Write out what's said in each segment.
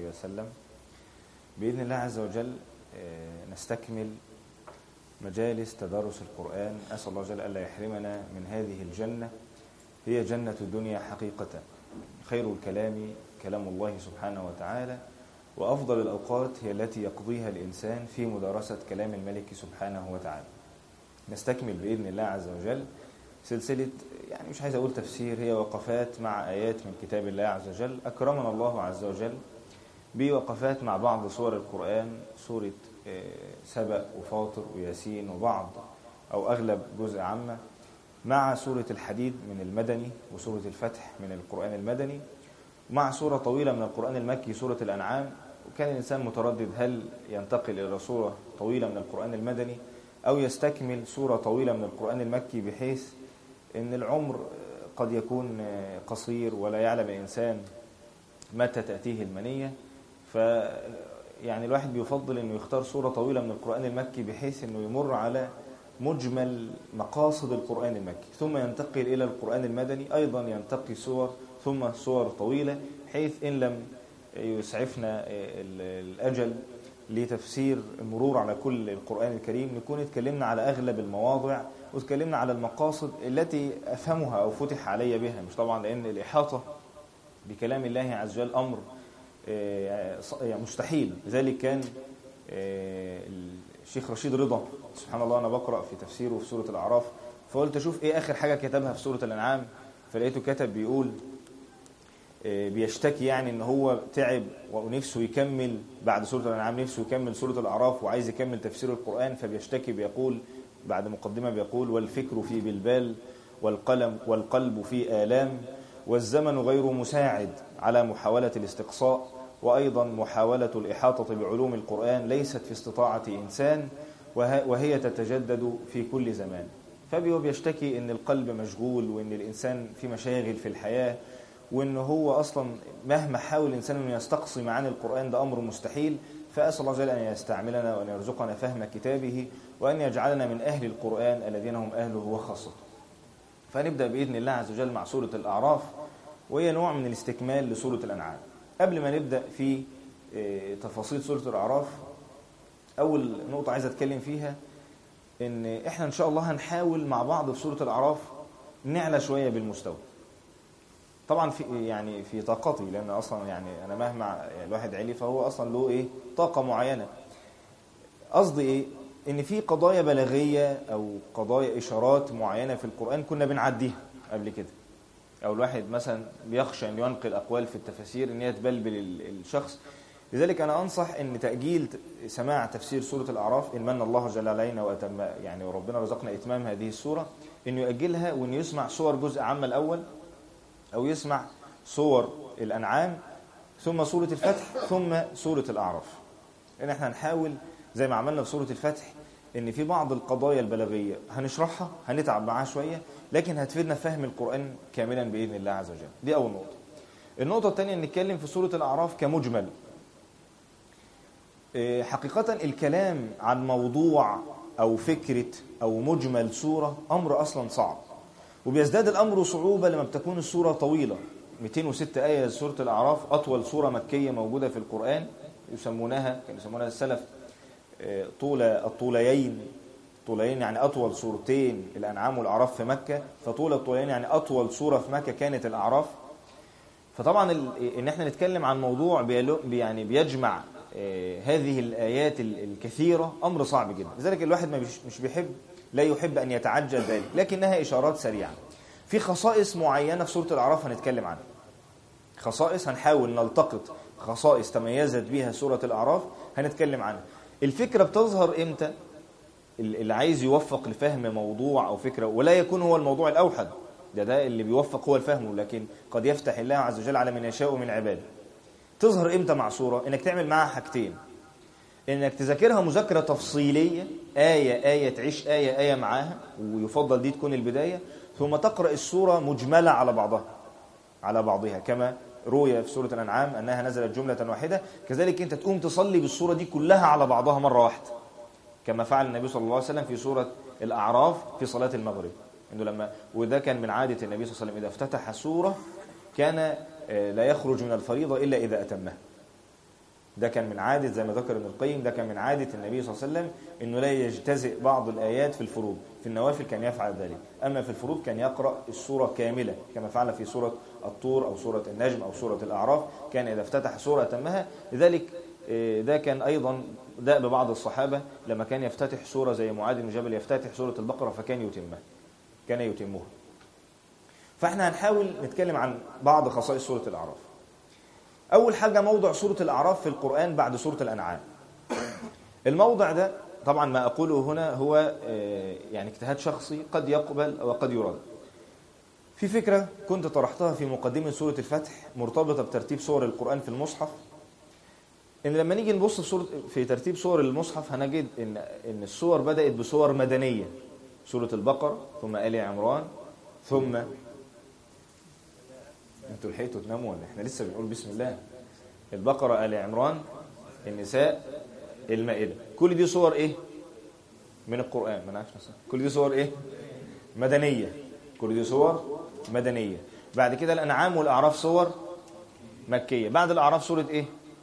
وسلم بإذن الله عز وجل نستكمل مجالس تدارس القرآن أسأل الله جل ألا يحرمنا من هذه الجنة هي جنة الدنيا حقيقة خير الكلام كلام الله سبحانه وتعالى وأفضل الأوقات هي التي يقضيها الإنسان في مدارسة كلام الملك سبحانه وتعالى نستكمل بإذن الله عز وجل سلسلة يعني مش عايز أقول تفسير هي وقفات مع آيات من كتاب الله عز وجل أكرمنا الله عز وجل بوقفات مع بعض سور القرآن سورة سبأ وفاطر وياسين وبعض أو أغلب جزء عامة مع سورة الحديد من المدني وسورة الفتح من القرآن المدني مع سورة طويلة من القرآن المكي سورة الأنعام وكان الإنسان متردد هل ينتقل إلى سورة طويلة من القرآن المدني أو يستكمل سورة طويلة من القرآن المكي بحيث أن العمر قد يكون قصير ولا يعلم الإنسان متى تأتيه المنية ف يعني الواحد بيفضل أنه يختار سورة طويلة من القرآن المكي بحيث أنه يمر على مجمل مقاصد القرآن المكي ثم ينتقل إلى القرآن المدني أيضا ينتقي سور ثم سور طويلة حيث إن لم يسعفنا الأجل لتفسير المرور على كل القرآن الكريم نكون اتكلمنا على أغلب المواضع واتكلمنا على المقاصد التي أفهمها أو فتح علي بها مش طبعا لأن الإحاطة بكلام الله عز وجل أمر مستحيل لذلك كان الشيخ رشيد رضا سبحان الله أنا بقرأ في تفسيره في سورة الأعراف فقلت أشوف إيه آخر حاجة كتبها في سورة الأنعام فلقيته كتب بيقول بيشتكي يعني ان هو تعب ونفسه يكمل بعد سورة الأنعام نفسه يكمل سورة الأعراف وعايز يكمل تفسير القرآن فبيشتكي بيقول بعد مقدمة بيقول والفكر في بلبال والقلم والقلب في آلام والزمن غير مساعد على محاولة الاستقصاء وأيضا محاولة الإحاطة بعلوم القرآن ليست في استطاعة إنسان وهي تتجدد في كل زمان فبيو بيشتكي ان القلب مشغول وان الانسان في مشاغل في الحياة وان هو اصلا مهما حاول الانسان انه يستقصي معاني القرآن ده امر مستحيل فاسال الله جل ان يستعملنا وان يرزقنا فهم كتابه وان يجعلنا من اهل القرآن الذين هم اهله وخاصته فنبدا باذن الله عز وجل مع سوره الاعراف وهي نوع من الاستكمال لسوره الانعام قبل ما نبدا في تفاصيل سوره الاعراف اول نقطه عايز اتكلم فيها ان احنا ان شاء الله هنحاول مع بعض في سوره الاعراف نعلى شويه بالمستوى طبعا في يعني في طاقتي لان اصلا يعني انا مهما الواحد علي فهو اصلا له ايه طاقه معينه قصدي ايه ان في قضايا بلاغيه او قضايا اشارات معينه في القران كنا بنعديها قبل كده او الواحد مثلا بيخشى ان ينقل اقوال في التفاسير ان هي تبلبل الشخص لذلك أنا أنصح أن تأجيل سماع تفسير سورة الأعراف إن من الله جل علينا وأتم يعني وربنا رزقنا إتمام هذه السورة إنه يأجلها وإنه يسمع صور جزء عام الأول أو يسمع صور الأنعام ثم سورة الفتح ثم سورة الأعراف لأن احنا هنحاول زي ما عملنا في سورة الفتح إن في بعض القضايا البلاغية هنشرحها هنتعب معاها شوية لكن هتفيدنا فهم القرآن كاملا بإذن الله عز وجل دي أول نقطة النقطة الثانية نتكلم في سورة الأعراف كمجمل حقيقة الكلام عن موضوع أو فكرة أو مجمل سورة أمر أصلا صعب وبيزداد الأمر صعوبة لما بتكون السورة طويلة 206 آية سورة الأعراف أطول سورة مكية موجودة في القرآن يسمونها كانوا يسمونها السلف طول الطوليين طوليين يعني أطول سورتين الأنعام والأعراف في مكة فطول الطوليين يعني أطول سورة في مكة كانت الأعراف فطبعا إن احنا نتكلم عن موضوع يعني بيجمع هذه الآيات الكثيرة أمر صعب جدا لذلك الواحد ما مش بيحب لا يحب أن يتعجل ذلك لكنها إشارات سريعة في خصائص معينة في سورة الأعراف هنتكلم عنها خصائص هنحاول نلتقط خصائص تميزت بها سورة الأعراف هنتكلم عنها الفكرة بتظهر إمتى اللي عايز يوفق لفهم موضوع أو فكرة ولا يكون هو الموضوع الأوحد ده ده اللي بيوفق هو الفهم لكن قد يفتح الله عز وجل على من يشاء من عباده تظهر امتى مع صورة انك تعمل معها حاجتين انك تذاكرها مذاكرة تفصيلية آية آية تعيش آية آية معاها ويفضل دي تكون البداية ثم تقرأ السورة مجملة على بعضها على بعضها كما روي في سورة الأنعام أنها نزلت جملة واحدة كذلك أنت تقوم تصلي بالسورة دي كلها على بعضها مرة واحدة كما فعل النبي صلى الله عليه وسلم في سورة الأعراف في صلاة المغرب إنه لما وده كان من عادة النبي صلى الله عليه وسلم إذا افتتح سورة كان لا يخرج من الفريضة إلا إذا أتمها ده كان من عادة زي ما ذكر ابن القيم ده كان من عادة النبي صلى الله عليه وسلم انه لا يجتزئ بعض الايات في الفروض في النوافل كان يفعل ذلك اما في الفروض كان يقرأ السورة كاملة كما فعل في سورة الطور او سورة النجم او سورة الاعراف كان اذا افتتح سورة تمها لذلك آه، ده كان ايضا دأب بعض الصحابة لما كان يفتتح سورة زي معاذ بن جبل يفتتح سورة البقرة فكان يتمها كان يتمها فاحنا هنحاول نتكلم عن بعض خصائص سورة الأعراف أول حاجة موضع سورة الأعراف في القرآن بعد سورة الأنعام الموضع ده طبعا ما أقوله هنا هو آه، يعني اجتهاد شخصي قد يقبل وقد يرد في فكرة كنت طرحتها في مقدمة سورة الفتح مرتبطة بترتيب سور القرآن في المصحف ان لما نيجي نبص في سورة في ترتيب سور المصحف هنجد ان ان السور بدأت بسور مدنية سورة البقرة ثم آل عمران ثم انتوا لحقتوا تناموا ولا احنا لسه بنقول بسم الله البقرة آل عمران النساء المائدة كل دي صور ايه من القرآن ما نعرفش نصر. كل دي صور ايه مدنية كل دي صور مدنية بعد كده الأنعام والأعراف صور مكية بعد الأعراف سورة ايه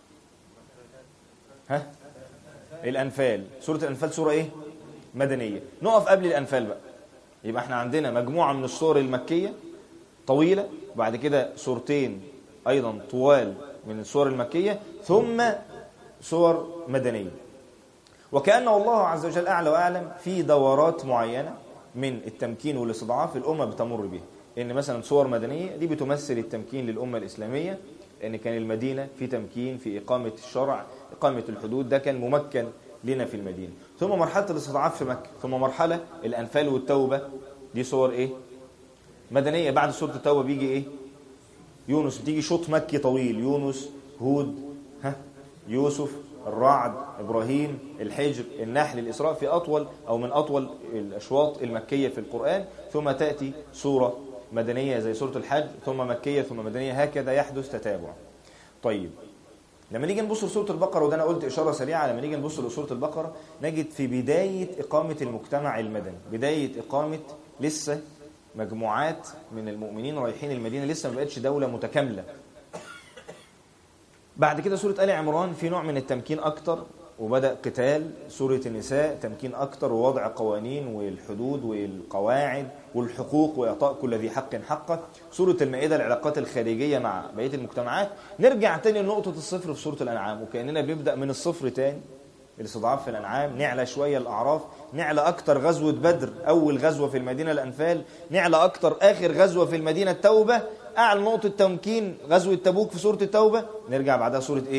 ها الأنفال سورة الأنفال سورة ايه مدنية نقف قبل الأنفال بقى يبقى احنا عندنا مجموعة من الصور المكية طويلة بعد كده سورتين أيضا طوال من السور المكية ثم سور مدنية وكأن الله عز وجل أعلى وأعلم في دورات معينة من التمكين والاستضعاف الأمة بتمر بها إن مثلا صور مدنية دي بتمثل التمكين للأمة الإسلامية لأن كان المدينة في تمكين في إقامة الشرع إقامة الحدود ده كان ممكن لنا في المدينة ثم مرحلة الاستضعاف في مكة ثم مرحلة الأنفال والتوبة دي صور إيه مدنية بعد سورة التوبة بيجي إيه يونس بتيجي شوط مكي طويل يونس هود ها يوسف الرعد إبراهيم الحجر النحل الإسراء في أطول أو من أطول الأشواط المكية في القرآن ثم تأتي سورة مدنية زي سورة الحج ثم مكية ثم مدنية هكذا يحدث تتابع طيب لما نيجي نبص لسورة البقرة وده أنا قلت إشارة سريعة لما نيجي نبص لسورة البقرة نجد في بداية إقامة المجتمع المدني بداية إقامة لسه مجموعات من المؤمنين رايحين المدينة لسه ما بقتش دولة متكاملة بعد كده سورة آل عمران في نوع من التمكين أكتر وبدأ قتال سورة النساء تمكين أكتر ووضع قوانين والحدود والقواعد والحقوق وإعطاء كل ذي حق حقه سورة المائدة العلاقات الخارجية مع بقية المجتمعات نرجع تاني لنقطة الصفر في سورة الأنعام وكأننا بنبدأ من الصفر تاني الاستضعاف في الأنعام نعلى شوية الأعراف نعلى أكتر غزوة بدر أول غزوة في المدينة الأنفال نعلى أكتر آخر غزوة في المدينة التوبة أعلى نقطة تمكين غزوة تبوك في سورة التوبة نرجع بعدها سورة إيه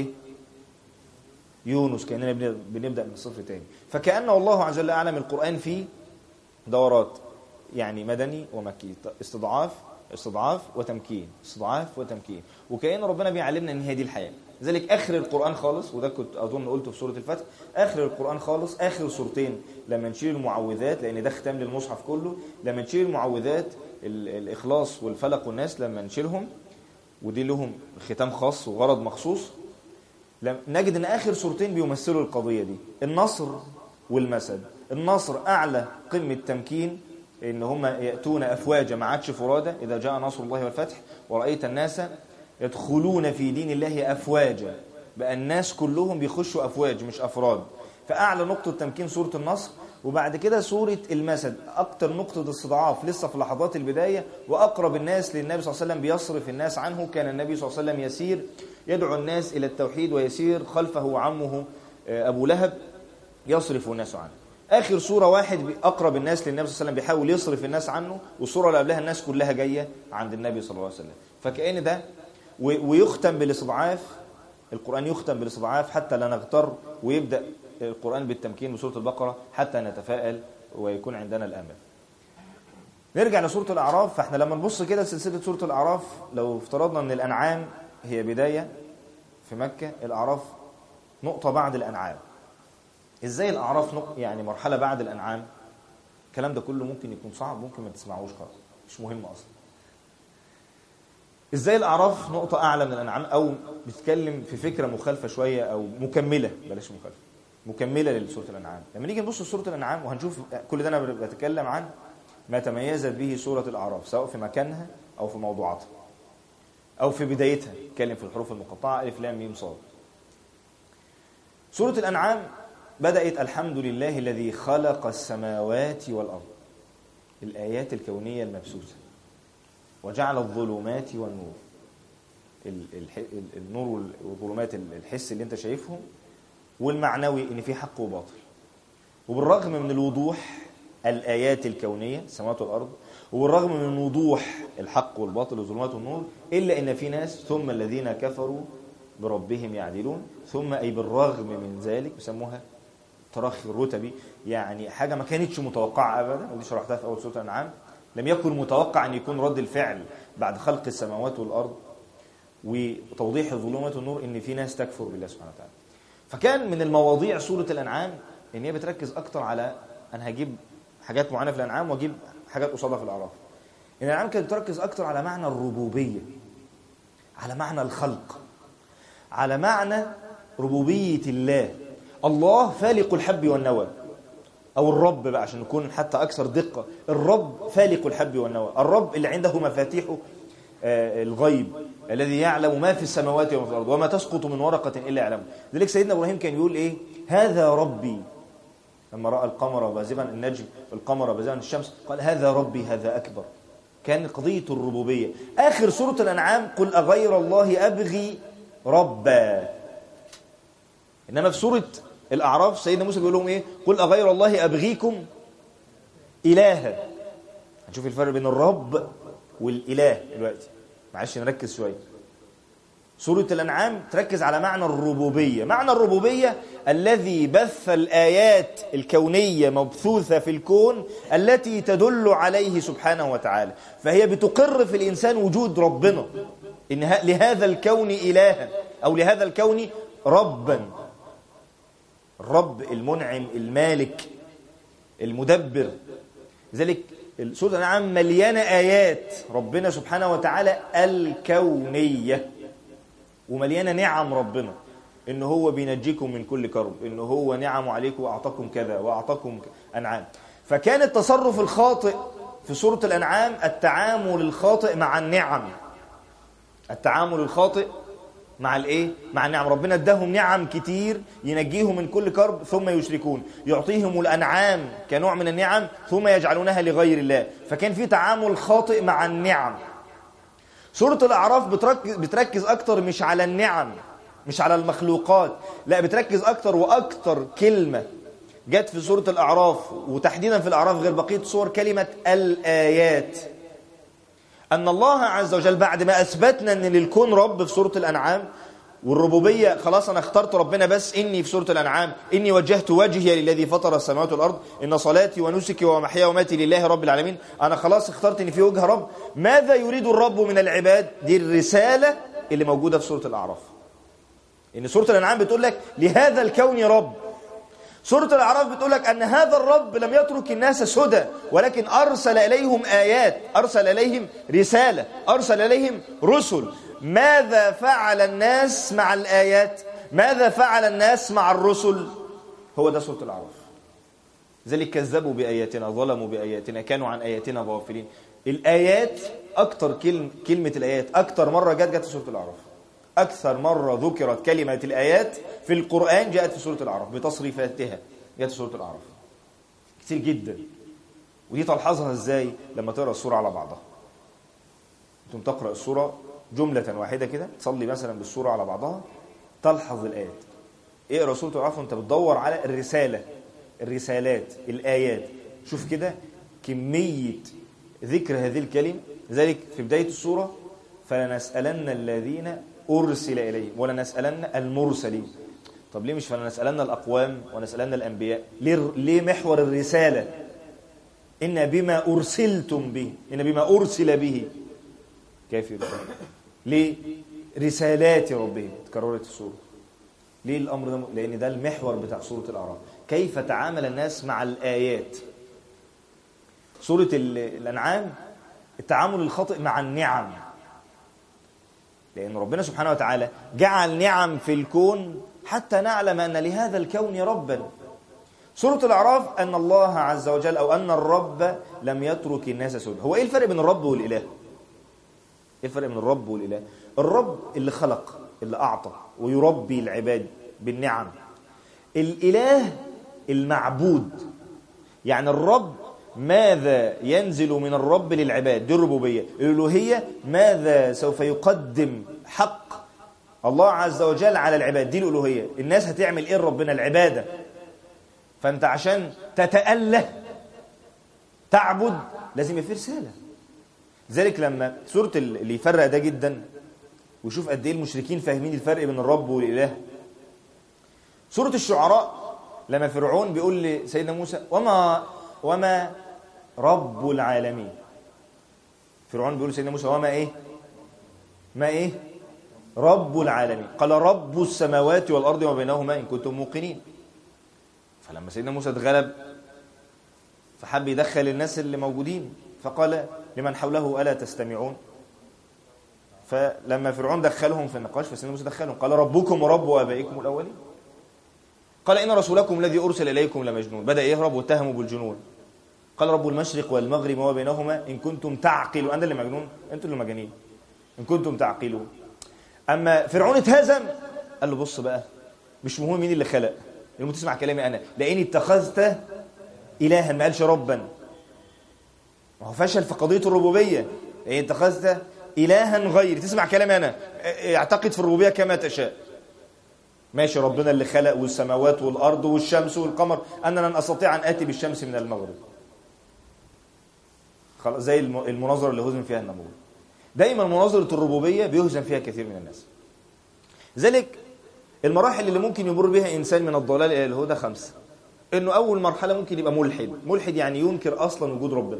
يونس كأننا بنبدأ من الصفر تاني فكأن الله عز وجل أعلم القرآن فيه دورات يعني مدني ومكي استضعاف استضعاف وتمكين استضعاف وتمكين وكأن ربنا بيعلمنا ان هي دي الحياة لذلك اخر القرآن خالص وده كنت اظن قلته في سورة الفتح اخر القرآن خالص اخر سورتين لما نشيل المعوذات لان ده ختام للمصحف كله لما نشيل المعوذات الاخلاص والفلق والناس لما نشيلهم ودي لهم ختام خاص وغرض مخصوص نجد ان اخر سورتين بيمثلوا القضية دي النصر والمسد النصر اعلى قمة تمكين ان هم يأتون افواجا ما عادش فرادى اذا جاء نصر الله والفتح ورأيت الناس يدخلون في دين الله افواجا بقى الناس كلهم بيخشوا افواج مش افراد فاعلى نقطة تمكين سورة النصر وبعد كده سورة المسد أكتر نقطة استضعاف لسه في لحظات البداية وأقرب الناس للنبي صلى الله عليه وسلم بيصرف الناس عنه كان النبي صلى الله عليه وسلم يسير يدعو الناس إلى التوحيد ويسير خلفه عمه أبو لهب يصرف الناس عنه آخر سورة واحد أقرب الناس للنبي صلى الله عليه وسلم بيحاول يصرف الناس عنه والسورة اللي قبلها الناس كلها جاية عند النبي صلى الله عليه وسلم فكأن ده ويختم بالاستضعاف القرآن يختم بالاستضعاف حتى لا نغتر ويبدأ القرآن بالتمكين بسورة البقرة حتى نتفائل ويكون عندنا الأمل نرجع لسورة الأعراف فاحنا لما نبص كده سلسلة سورة الأعراف لو افترضنا أن الأنعام هي بداية في مكة الأعراف نقطة بعد الأنعام ازاي الأعراف نق... يعني مرحلة بعد الأنعام الكلام ده كله ممكن يكون صعب ممكن ما تسمعوش خالص مش مهم أصلا ازاي الأعراف نقطة أعلى من الأنعام أو بتتكلم في فكرة مخالفة شوية أو مكملة بلاش مخالفة مكملة لسورة الأنعام لما نيجي نبص لسورة الأنعام وهنشوف كل ده أنا بتكلم عن ما تميزت به سورة الأعراف سواء في مكانها أو في موضوعاتها أو في بدايتها نتكلم في الحروف المقطعة ألف لام ميم صاد سورة الأنعام بدأت الحمد لله الذي خلق السماوات والأرض الآيات الكونية المبسوسة وجعل الظلمات والنور النور والظلمات الحس اللي انت شايفهم والمعنوي ان في حق وباطل وبالرغم من الوضوح الآيات الكونية السماوات والأرض وبالرغم من وضوح الحق والباطل والظلمات والنور إلا إن في ناس ثم الذين كفروا بربهم يعدلون ثم أي بالرغم من ذلك يسموها ترخي الرتبي يعني حاجة ما كانتش متوقعة أبدا ودي شرحتها في أول سورة الأنعام لم يكن متوقع أن يكون رد الفعل بعد خلق السماوات والأرض وتوضيح الظلمات والنور ان في ناس تكفر بالله سبحانه وتعالى فكان من المواضيع سوره الانعام ان هي بتركز اكتر على انا هجيب حاجات معينه في الانعام واجيب حاجات قصادها في الاعراف الانعام كانت بتركز اكتر على معنى الربوبيه على معنى الخلق على معنى ربوبيه الله الله فالق الحب والنوى او الرب بقى عشان نكون حتى اكثر دقه الرب فالق الحب والنوى الرب اللي عنده مفاتيح الغيب الذي يعلم ما في السماوات وما في الارض وما تسقط من ورقه الا يعلمه لذلك سيدنا ابراهيم كان يقول ايه هذا ربي لما راى القمر بازغا النجم القمر بازغا الشمس قال هذا ربي هذا اكبر كان قضيه الربوبيه اخر سوره الانعام قل اغير الله ابغي ربا انما في سوره الاعراف سيدنا موسى بيقول لهم ايه قل اغير الله ابغيكم الها هنشوف الفرق بين الرب والاله دلوقتي معلش نركز شويه سورة الأنعام تركز على معنى الربوبية معنى الربوبية الذي بث الآيات الكونية مبثوثة في الكون التي تدل عليه سبحانه وتعالى فهي بتقر في الإنسان وجود ربنا إن لهذا الكون إلها أو لهذا الكون ربا الرب المنعم المالك المدبر لذلك سورة الأنعام مليانة آيات ربنا سبحانه وتعالى الكونية ومليانة نعم ربنا إن هو بينجيكم من كل كرب إن هو نعم عليكم وأعطاكم كذا وأعطاكم أنعام فكان التصرف الخاطئ في سورة الأنعام التعامل الخاطئ مع النعم التعامل الخاطئ مع الايه مع النعم ربنا اداهم نعم كتير ينجيهم من كل كرب ثم يشركون يعطيهم الانعام كنوع من النعم ثم يجعلونها لغير الله فكان في تعامل خاطئ مع النعم سورة الأعراف بتركز, بتركز أكتر مش على النعم مش على المخلوقات لا بتركز أكتر وأكتر كلمة جت في سورة الأعراف وتحديدا في الأعراف غير بقية صور كلمة الآيات أن الله عز وجل بعد ما أثبتنا أن للكون رب في سورة الأنعام والربوبية خلاص أنا اخترت ربنا بس إني في سورة الأنعام إني وجهت وجهي للذي فطر السماوات والأرض إن صلاتي ونسكي ومحيا وماتي لله رب العالمين أنا خلاص اخترت إن في وجه رب ماذا يريد الرب من العباد دي الرسالة اللي موجودة في سورة الأعراف إن سورة الأنعام بتقول لك لهذا الكون رب سورة الأعراف بتقول لك أن هذا الرب لم يترك الناس سدى ولكن أرسل إليهم آيات أرسل إليهم رسالة أرسل إليهم رسل ماذا فعل الناس مع الآيات ماذا فعل الناس مع الرسل هو ده سورة الأعراف ذلك كذبوا بآياتنا ظلموا بآياتنا كانوا عن آياتنا غافلين الآيات أكتر كلمة, كلمة الآيات أكتر مرة جت جت في سورة الأعراف أكثر مرة ذكرت كلمة الآيات في القرآن جاءت في سورة الأعراف بتصريفاتها جاءت في سورة الأعراف كتير جدا ودي تلحظها ازاي لما تقرأ السورة على بعضها انتم تقرأ السورة جملة واحدة كده تصلي مثلا بالسورة على بعضها تلحظ الآيات اقرأ سورة الأعراف وانت بتدور على الرسالة الرسالات الآيات شوف كده كمية ذكر هذه الكلمة لذلك في بداية السورة فلنسألن الذين أرسل إليهم ولنسألن المرسلين طب ليه مش فلنسألن الأقوام ونسألن الأنبياء ليه, ليه محور الرسالة إن بما أرسلتم به إن بما أرسل به كافر ليه رسالات ربهم تكررت السورة ليه الأمر ده لأن ده المحور بتاع سورة الأعراف كيف تعامل الناس مع الآيات سورة الأنعام التعامل الخاطئ مع النعم لأن ربنا سبحانه وتعالى جعل نعم في الكون حتى نعلم أن لهذا الكون ربا سورة الأعراف أن الله عز وجل أو أن الرب لم يترك الناس سدى هو إيه الفرق بين الرب والإله؟ إيه الفرق بين الرب والإله؟ الرب اللي خلق اللي أعطى ويربي العباد بالنعم الإله المعبود يعني الرب ماذا ينزل من الرب للعباد دي الربوبية الألوهية ماذا سوف يقدم حق الله عز وجل على العباد دي الألوهية الناس هتعمل إيه ربنا العبادة فأنت عشان تتأله تعبد لازم يبقى في رسالة لذلك لما سورة اللي يفرق ده جدا ويشوف قد ايه المشركين فاهمين الفرق بين الرب والاله سورة الشعراء لما فرعون بيقول لسيدنا موسى وما وما رب العالمين فرعون بيقول لسيدنا موسى وما ايه ما ايه رب العالمين قال رب السماوات والارض وما بينهما ان كنتم موقنين فلما سيدنا موسى اتغلب فحب يدخل الناس اللي موجودين فقال لمن حوله الا تستمعون فلما فرعون دخلهم في النقاش فسيدنا موسى دخلهم قال ربكم ورب ابائكم الاولين قال ان رسولكم الذي ارسل اليكم لمجنون بدا يهرب واتهموا بالجنون قال رب المشرق والمغرب وما بينهما ان كنتم تعقلون انا اللي مجنون انتوا اللي مجانين ان كنتم تعقلون اما فرعون اتهزم قال له بص بقى مش مهم مين اللي خلق المهم تسمع كلامي انا لاني اتخذت الها ما قالش ربا ما هو فشل في قضيه الربوبيه لاني اتخذت الها غيري تسمع كلامي انا اعتقد في الربوبيه كما تشاء ماشي ربنا اللي خلق والسماوات والارض والشمس والقمر انا لن استطيع ان اتي بالشمس من المغرب خلاص زي المناظره اللي هزم فيها النمرود دايما مناظره الربوبيه بيهزم فيها كثير من الناس ذلك المراحل اللي ممكن يمر بها انسان من الضلال الى الهدى خمسه انه اول مرحله ممكن يبقى ملحد ملحد يعني ينكر اصلا وجود ربنا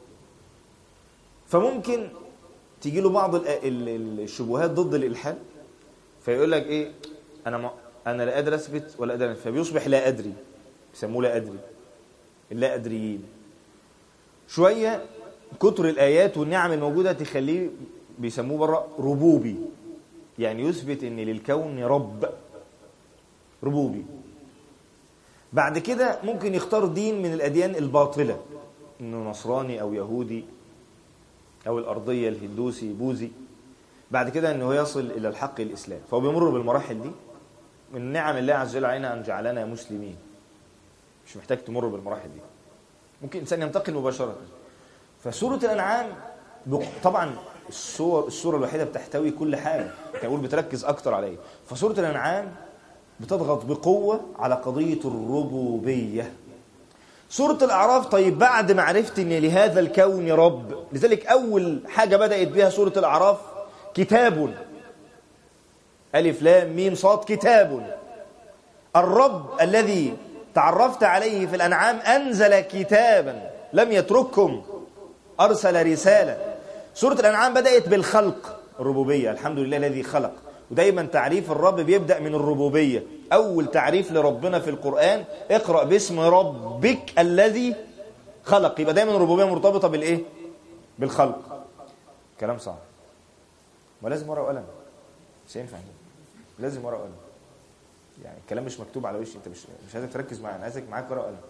فممكن تيجي له بعض الشبهات ضد الالحاد فيقول لك ايه انا ما انا لا قادر اثبت ولا قادر فبيصبح لا ادري بيسموه لا ادري اللا ادريين شويه كتر الايات والنعم الموجوده تخليه بيسموه بره ربوبي يعني يثبت ان للكون رب ربوبي بعد كده ممكن يختار دين من الاديان الباطله انه نصراني او يهودي او الارضيه الهندوسي بوذي بعد كده انه يصل الى الحق الاسلام فهو بيمر بالمراحل دي من نعم الله عز وجل علينا ان جعلنا مسلمين مش محتاج تمر بالمراحل دي ممكن انسان ينتقل مباشره فسوره الانعام طبعا السور السوره الوحيده بتحتوي كل حاجه كان بقول بتركز اكتر عليه فسوره الانعام بتضغط بقوه على قضيه الربوبيه سورة الأعراف طيب بعد ما عرفت أن لهذا الكون رب لذلك أول حاجة بدأت بها سورة الأعراف كتاب ألف لام ميم صاد كتاب الرب الذي تعرفت عليه في الأنعام أنزل كتابا لم يترككم أرسل رسالة سورة الأنعام بدأت بالخلق الربوبية الحمد لله الذي خلق ودايما تعريف الرب بيبدأ من الربوبية أول تعريف لربنا في القرآن اقرأ باسم ربك الذي خلق يبقى دايما الربوبية مرتبطة بالإيه؟ بالخلق كلام صعب ولازم ورقة وقلم مش هينفع لازم ورقة وقلم يعني الكلام مش مكتوب على وشي انت مش مش عايزك تركز معايا انا عايزك معاك ورقة وقلم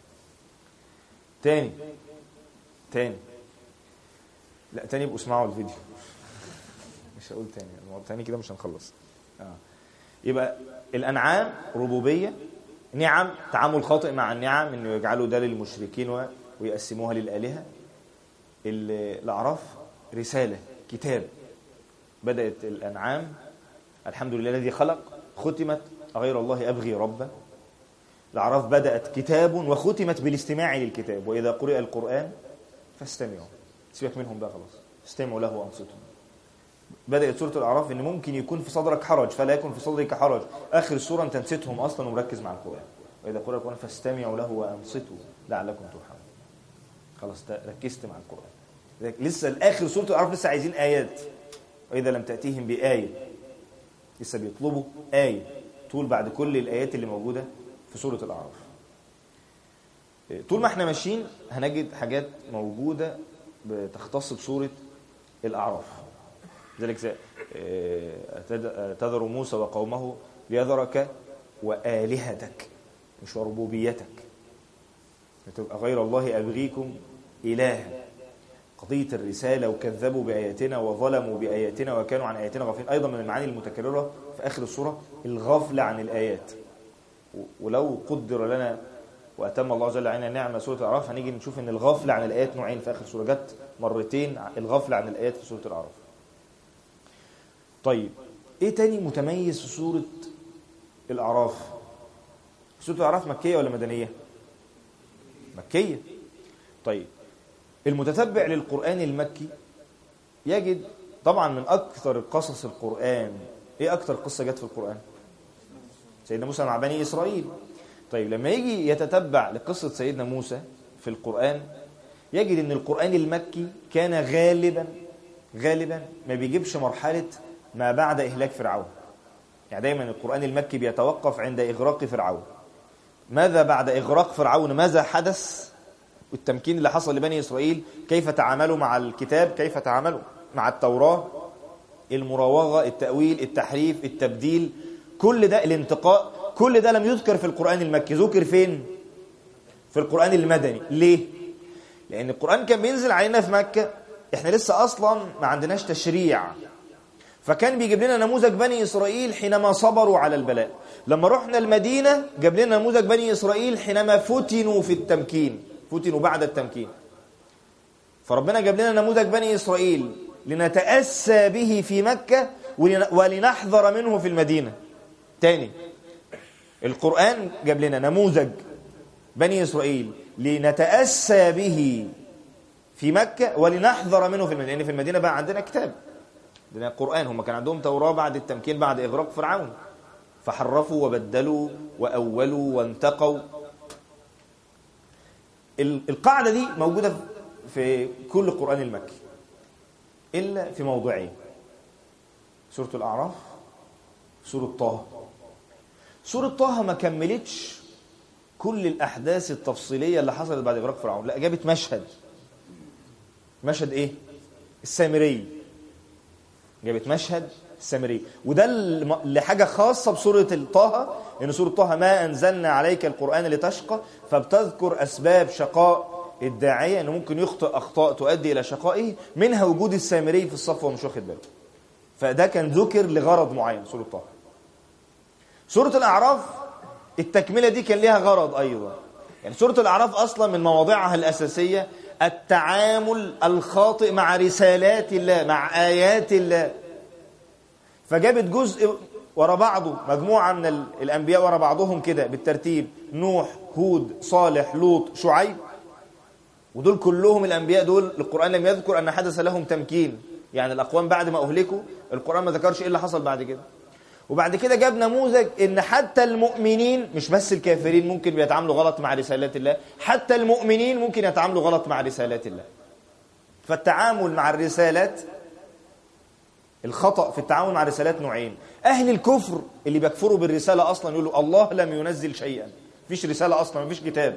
تاني تاني لا تاني يبقوا اسمعوا الفيديو مش هقول تاني تاني كده مش هنخلص آه. يبقى الانعام ربوبيه نعم تعامل خاطئ مع النعم انه يجعلوا ده للمشركين ويقسموها للالهه الاعراف رساله كتاب بدات الانعام الحمد لله الذي خلق ختمت غير الله ابغي ربا الاعراف بدات كتاب وختمت بالاستماع للكتاب واذا قرئ القران فاستمعوا سيبك منهم بقى خلاص استمعوا له وانصتوا بدأت سورة الأعراف إن ممكن يكون في صدرك حرج فلا يكن في صدرك حرج آخر السورة أنت نسيتهم أصلا ومركز مع القرآن وإذا قرأ القرآن فاستمعوا له وأنصتوا لعلكم ترحمون خلاص ركزت مع القرآن لسه الآخر سورة الأعراف لسه عايزين آيات وإذا لم تأتيهم بآية لسه بيطلبوا آية طول بعد كل الآيات اللي موجودة في سورة الأعراف طول ما احنا ماشيين هنجد حاجات موجودة بتختص بسورة الأعراف ذلك تذر موسى وقومه ليذرك وآلهتك مش وربوبيتك فتبقى غير الله أبغيكم إلها قضية الرسالة وكذبوا بآياتنا وظلموا بآياتنا وكانوا عن آياتنا غافلين أيضا من المعاني المتكررة في آخر السورة الغفلة عن الآيات ولو قدر لنا واتم الله جل وعلا نعمه سوره الاعراف هنيجي نشوف ان الغفله عن الايات نوعين في اخر سوره جت مرتين الغفله عن الايات في سوره الاعراف طيب ايه تاني متميز في سوره الاعراف سوره الاعراف مكيه ولا مدنيه مكيه طيب المتتبع للقران المكي يجد طبعا من اكثر قصص القران ايه اكثر قصه جت في القران سيدنا موسى مع بني اسرائيل طيب لما يجي يتتبع لقصه سيدنا موسى في القران يجد ان القران المكي كان غالبا غالبا ما بيجيبش مرحله ما بعد اهلاك فرعون يعني دايما القران المكي بيتوقف عند اغراق فرعون ماذا بعد اغراق فرعون ماذا حدث والتمكين اللي حصل لبني اسرائيل كيف تعاملوا مع الكتاب كيف تعاملوا مع التوراه المراوغه التاويل التحريف التبديل كل ده الانتقاء كل ده لم يذكر في القران المكي ذكر فين في القران المدني ليه لان القران كان بينزل علينا في مكه احنا لسه اصلا ما عندناش تشريع فكان بيجيب لنا نموذج بني اسرائيل حينما صبروا على البلاء لما رحنا المدينه جاب لنا نموذج بني اسرائيل حينما فتنوا في التمكين فتنوا بعد التمكين فربنا جاب لنا نموذج بني اسرائيل لنتاسى به في مكه ولنحذر منه في المدينه تاني القران جاب لنا نموذج بني اسرائيل لنتاسى به في مكه ولنحذر منه في المدينه لان في المدينه بقى عندنا كتاب عندنا قران هم كان عندهم توراه بعد التمكين بعد اغراق فرعون فحرفوا وبدلوا واولوا وانتقوا القاعده دي موجوده في كل القران المكي الا في موضعين سوره الاعراف سوره طه سوره طه ما كملتش كل الاحداث التفصيليه اللي حصلت بعد اغراق فرعون لا جابت مشهد مشهد ايه السامري جابت مشهد السامري وده لحاجه خاصه بسوره طه ان سوره طه ما انزلنا عليك القران لتشقى فبتذكر اسباب شقاء الداعيه انه ممكن يخطئ اخطاء تؤدي الى شقائه منها وجود السامري في الصف ومش واخد باله فده كان ذكر لغرض معين سوره طه سوره الاعراف التكمله دي كان ليها غرض ايضا يعني سوره الاعراف اصلا من مواضعها الاساسيه التعامل الخاطئ مع رسالات الله مع ايات الله فجابت جزء ورا بعضه مجموعه من الانبياء ورا بعضهم كده بالترتيب نوح هود صالح لوط شعيب ودول كلهم الانبياء دول القران لم يذكر ان حدث لهم تمكين يعني الاقوام بعد ما اهلكوا القران ما ذكرش ايه اللي حصل بعد كده وبعد كده جاب نموذج ان حتى المؤمنين مش بس الكافرين ممكن بيتعاملوا غلط مع رسالات الله حتى المؤمنين ممكن يتعاملوا غلط مع رسالات الله فالتعامل مع الرسالات الخطأ في التعامل مع الرسالات نوعين أهل الكفر اللي بيكفروا بالرسالة أصلا يقولوا الله لم ينزل شيئا مفيش رسالة أصلا مفيش كتاب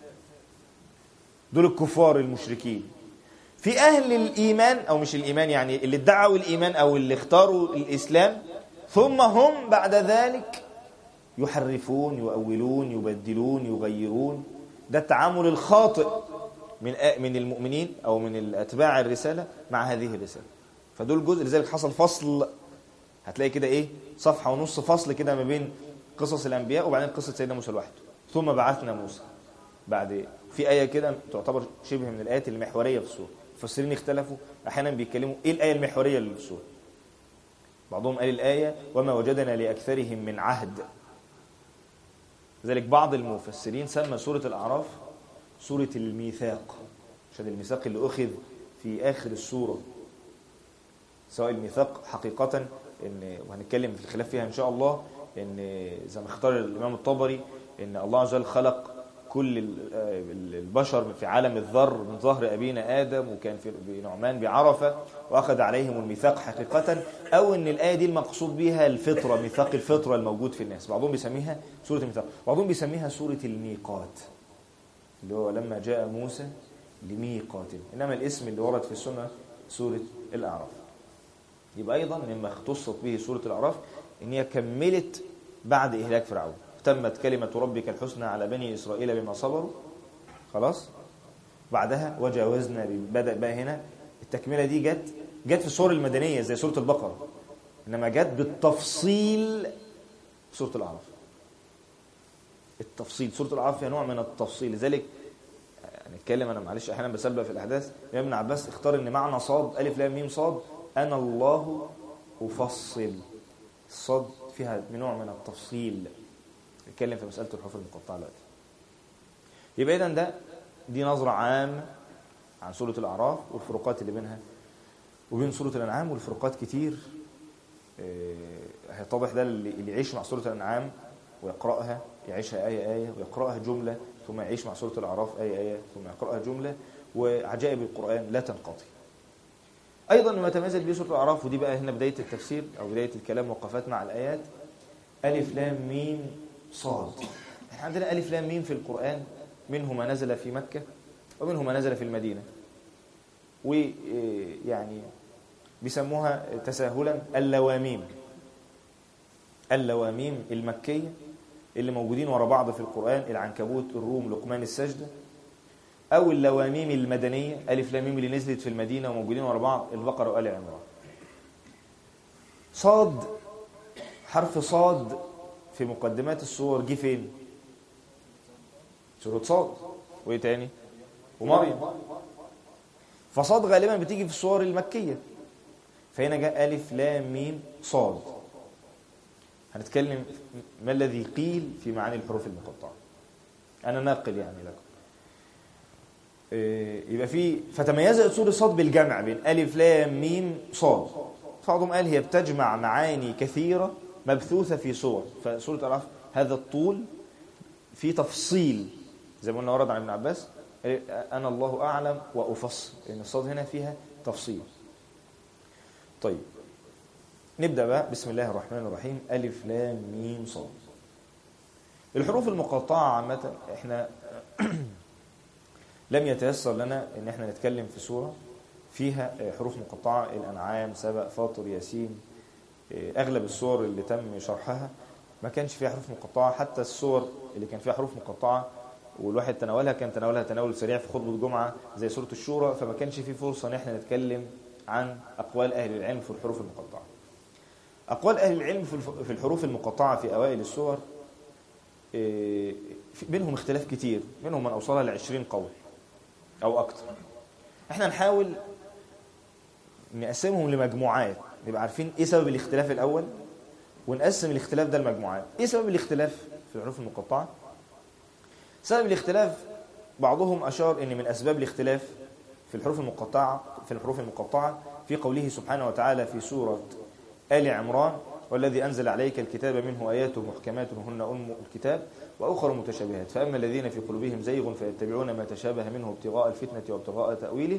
دول الكفار المشركين في أهل الإيمان أو مش الإيمان يعني اللي ادعوا الإيمان أو اللي اختاروا الإسلام ثم هم بعد ذلك يحرفون يؤولون يبدلون يغيرون ده التعامل الخاطئ من من المؤمنين او من اتباع الرساله مع هذه الرساله فدول جزء لذلك حصل فصل هتلاقي كده ايه صفحه ونص فصل كده ما بين قصص الانبياء وبعدين قصه سيدنا موسى لوحده ثم بعثنا موسى بعد في ايه كده تعتبر شبه من الايات المحوريه في السوره المفسرين اختلفوا احيانا بيتكلموا ايه الايه المحوريه اللي في السوره بعضهم قال الايه وما وجدنا لاكثرهم من عهد لذلك بعض المفسرين سمى سوره الاعراف سوره الميثاق عشان الميثاق اللي اخذ في اخر السوره سواء الميثاق حقيقة إن وهنتكلم في الخلاف فيها إن شاء الله إن زي ما اختار الإمام الطبري إن الله عز وجل خلق كل البشر في عالم الذر من ظهر أبينا آدم وكان في نعمان بعرفة وأخذ عليهم الميثاق حقيقة أو إن الآية دي المقصود بها الفطرة ميثاق الفطرة الموجود في الناس بعضهم بيسميها سورة الميثاق بعضهم بيسميها سورة الميقات اللي هو لما جاء موسى لميقات إنما الاسم اللي ورد في السنة سورة الأعراف يبقى ايضا مما اختصت به سوره الاعراف ان هي كملت بعد اهلاك فرعون تمت كلمه ربك الحسنى على بني اسرائيل بما صبروا خلاص بعدها وجاوزنا بدا بقى هنا التكمله دي جت جت في السور المدنيه زي سوره البقره انما جت بالتفصيل سوره الاعراف التفصيل سورة الأعراف فيها نوع من التفصيل لذلك نتكلم أنا معلش أحيانا بسبق في الأحداث ابن عباس اختار إن معنى صاد ألف لام ميم صاد أنا الله أفصل الصاد فيها نوع من التفصيل نتكلم في مسألة الحروف المقطعة دلوقتي يبقى إذا ده دي نظرة عامة عن سورة الأعراف والفروقات اللي بينها وبين سورة الأنعام والفروقات كتير هيتضح ده اللي يعيش مع سورة الأنعام ويقرأها يعيشها آية آية ويقرأها جملة ثم يعيش مع سورة الأعراف آية آية ثم يقرأها جملة وعجائب القرآن لا تنقضي أيضا ما تميزت به سورة الأعراف ودي بقى هنا بداية التفسير أو بداية الكلام وقفات مع الآيات ألف لام ميم صاد احنا عندنا ألف لام ميم في القرآن منه ما نزل في مكة ومنه ما نزل في المدينة ويعني بيسموها تساهلا اللواميم اللواميم المكية اللي موجودين ورا بعض في القرآن العنكبوت الروم لقمان السجدة أو اللواميم المدنية ألف لاميم اللي نزلت في المدينة وموجودين ورا بعض البقرة وآل عمران صاد حرف صاد في مقدمات الصور جه فين سورة صاد وإيه تاني ومريم فصاد غالبا بتيجي في الصور المكية فهنا جاء ألف لام ميم صاد هنتكلم ما الذي قيل في معاني الحروف المقطعة أنا ناقل يعني لكم يبقى في فتميزت سورة صاد بالجمع بين ألف لام ميم صاد بعضهم قال هي بتجمع معاني كثيرة مبثوثة في صور فسورة الأعراف هذا الطول في تفصيل زي ما قلنا ورد عن ابن عباس أنا الله أعلم وأفصل لأن الصاد هنا فيها تفصيل طيب نبدأ بقى بسم الله الرحمن الرحيم ألف لام ميم صاد الحروف المقطعة عامة احنا لم يتيسر لنا ان احنا نتكلم في سورة فيها حروف مقطعة الأنعام سبأ فاطر ياسين أغلب السور اللي تم شرحها ما كانش فيها حروف مقطعة حتى السور اللي كان فيها حروف مقطعة والواحد تناولها كان تناولها تناول سريع في خطبة الجمعة زي سورة الشورى فما كانش في فرصة ان احنا نتكلم عن أقوال أهل العلم في الحروف المقطعة أقوال أهل العلم في الحروف المقطعة في أوائل السور بينهم اختلاف كتير منهم من أوصلها لعشرين قول أو أكتر احنا نحاول نقسمهم لمجموعات نبقى عارفين ايه سبب الاختلاف الأول ونقسم الاختلاف ده لمجموعات ايه سبب الاختلاف في الحروف المقطعة سبب الاختلاف بعضهم أشار ان من أسباب الاختلاف في الحروف المقطعة في الحروف المقطعة في قوله سبحانه وتعالى في سورة آل عمران والذي أنزل عليك الكتاب منه آيات محكمات هن أم الكتاب وأخر متشابهات فأما الذين في قلوبهم زيغ فيتبعون ما تشابه منه ابتغاء الفتنة وابتغاء تأويله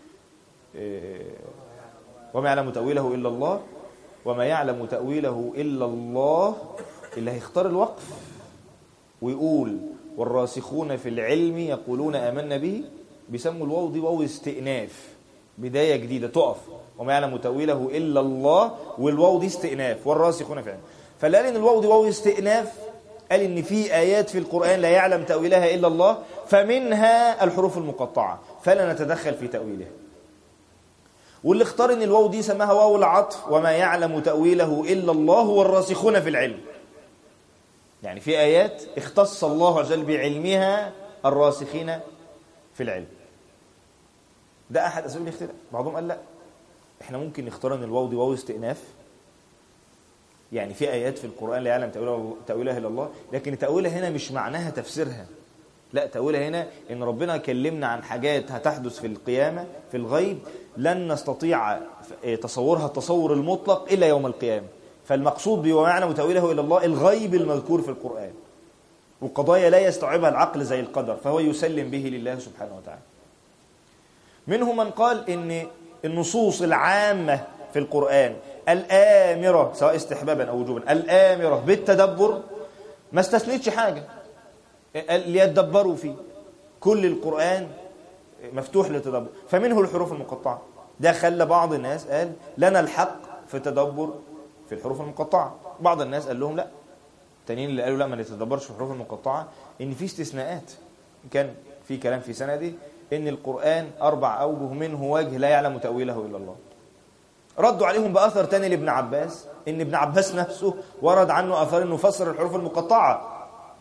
وما يعلم تأويله إلا الله وما يعلم تأويله إلا الله اللي هيختار الوقف ويقول والراسخون في العلم يقولون آمنا به بيسموا الواو دي واو استئناف بداية جديدة تقف وما يعلم تأويله إلا الله والواو دي استئناف والراسخون في العلم فاللي قال إن الواو دي واو استئناف قال إن في آيات في القرآن لا يعلم تأويلها إلا الله فمنها الحروف المقطعة فلا نتدخل في تأويلها واللي اختار ان الواو دي سماها واو العطف وما يعلم تأويله إلا الله والراسخون في العلم يعني في آيات اختص الله عز وجل بعلمها الراسخين في العلم ده أحد أسباب الاختلاف بعضهم قال لا احنا ممكن نختار ان الواو دي واو استئناف يعني في آيات في القرآن لا يعلم تأويلها إلا الله لكن تأويلها هنا مش معناها تفسيرها لا تأويلها هنا إن ربنا كلمنا عن حاجات هتحدث في القيامة في الغيب لن نستطيع تصورها التصور المطلق إلا يوم القيامة فالمقصود به وما يعلم تأويله إلا الله الغيب المذكور في القرآن وقضايا لا يستوعبها العقل زي القدر فهو يسلم به لله سبحانه وتعالى منهم من قال إن النصوص العامة في القرآن الآمرة سواء استحبابا أو وجوبا الآمرة بالتدبر ما استثنتش حاجة ليتدبروا فيه كل القرآن مفتوح للتدبر فمنه الحروف المقطعة ده خلى بعض الناس قال لنا الحق في التدبر في الحروف المقطعة بعض الناس قال لهم لا التانيين اللي قالوا لا ما نتدبرش في الحروف المقطعة ان في استثناءات كان في كلام في سندي ان القرآن اربع اوجه منه وجه لا يعلم تأويله الا الله ردوا عليهم بأثر تاني لابن عباس ان ابن عباس نفسه ورد عنه اثر انه فسر الحروف المقطعة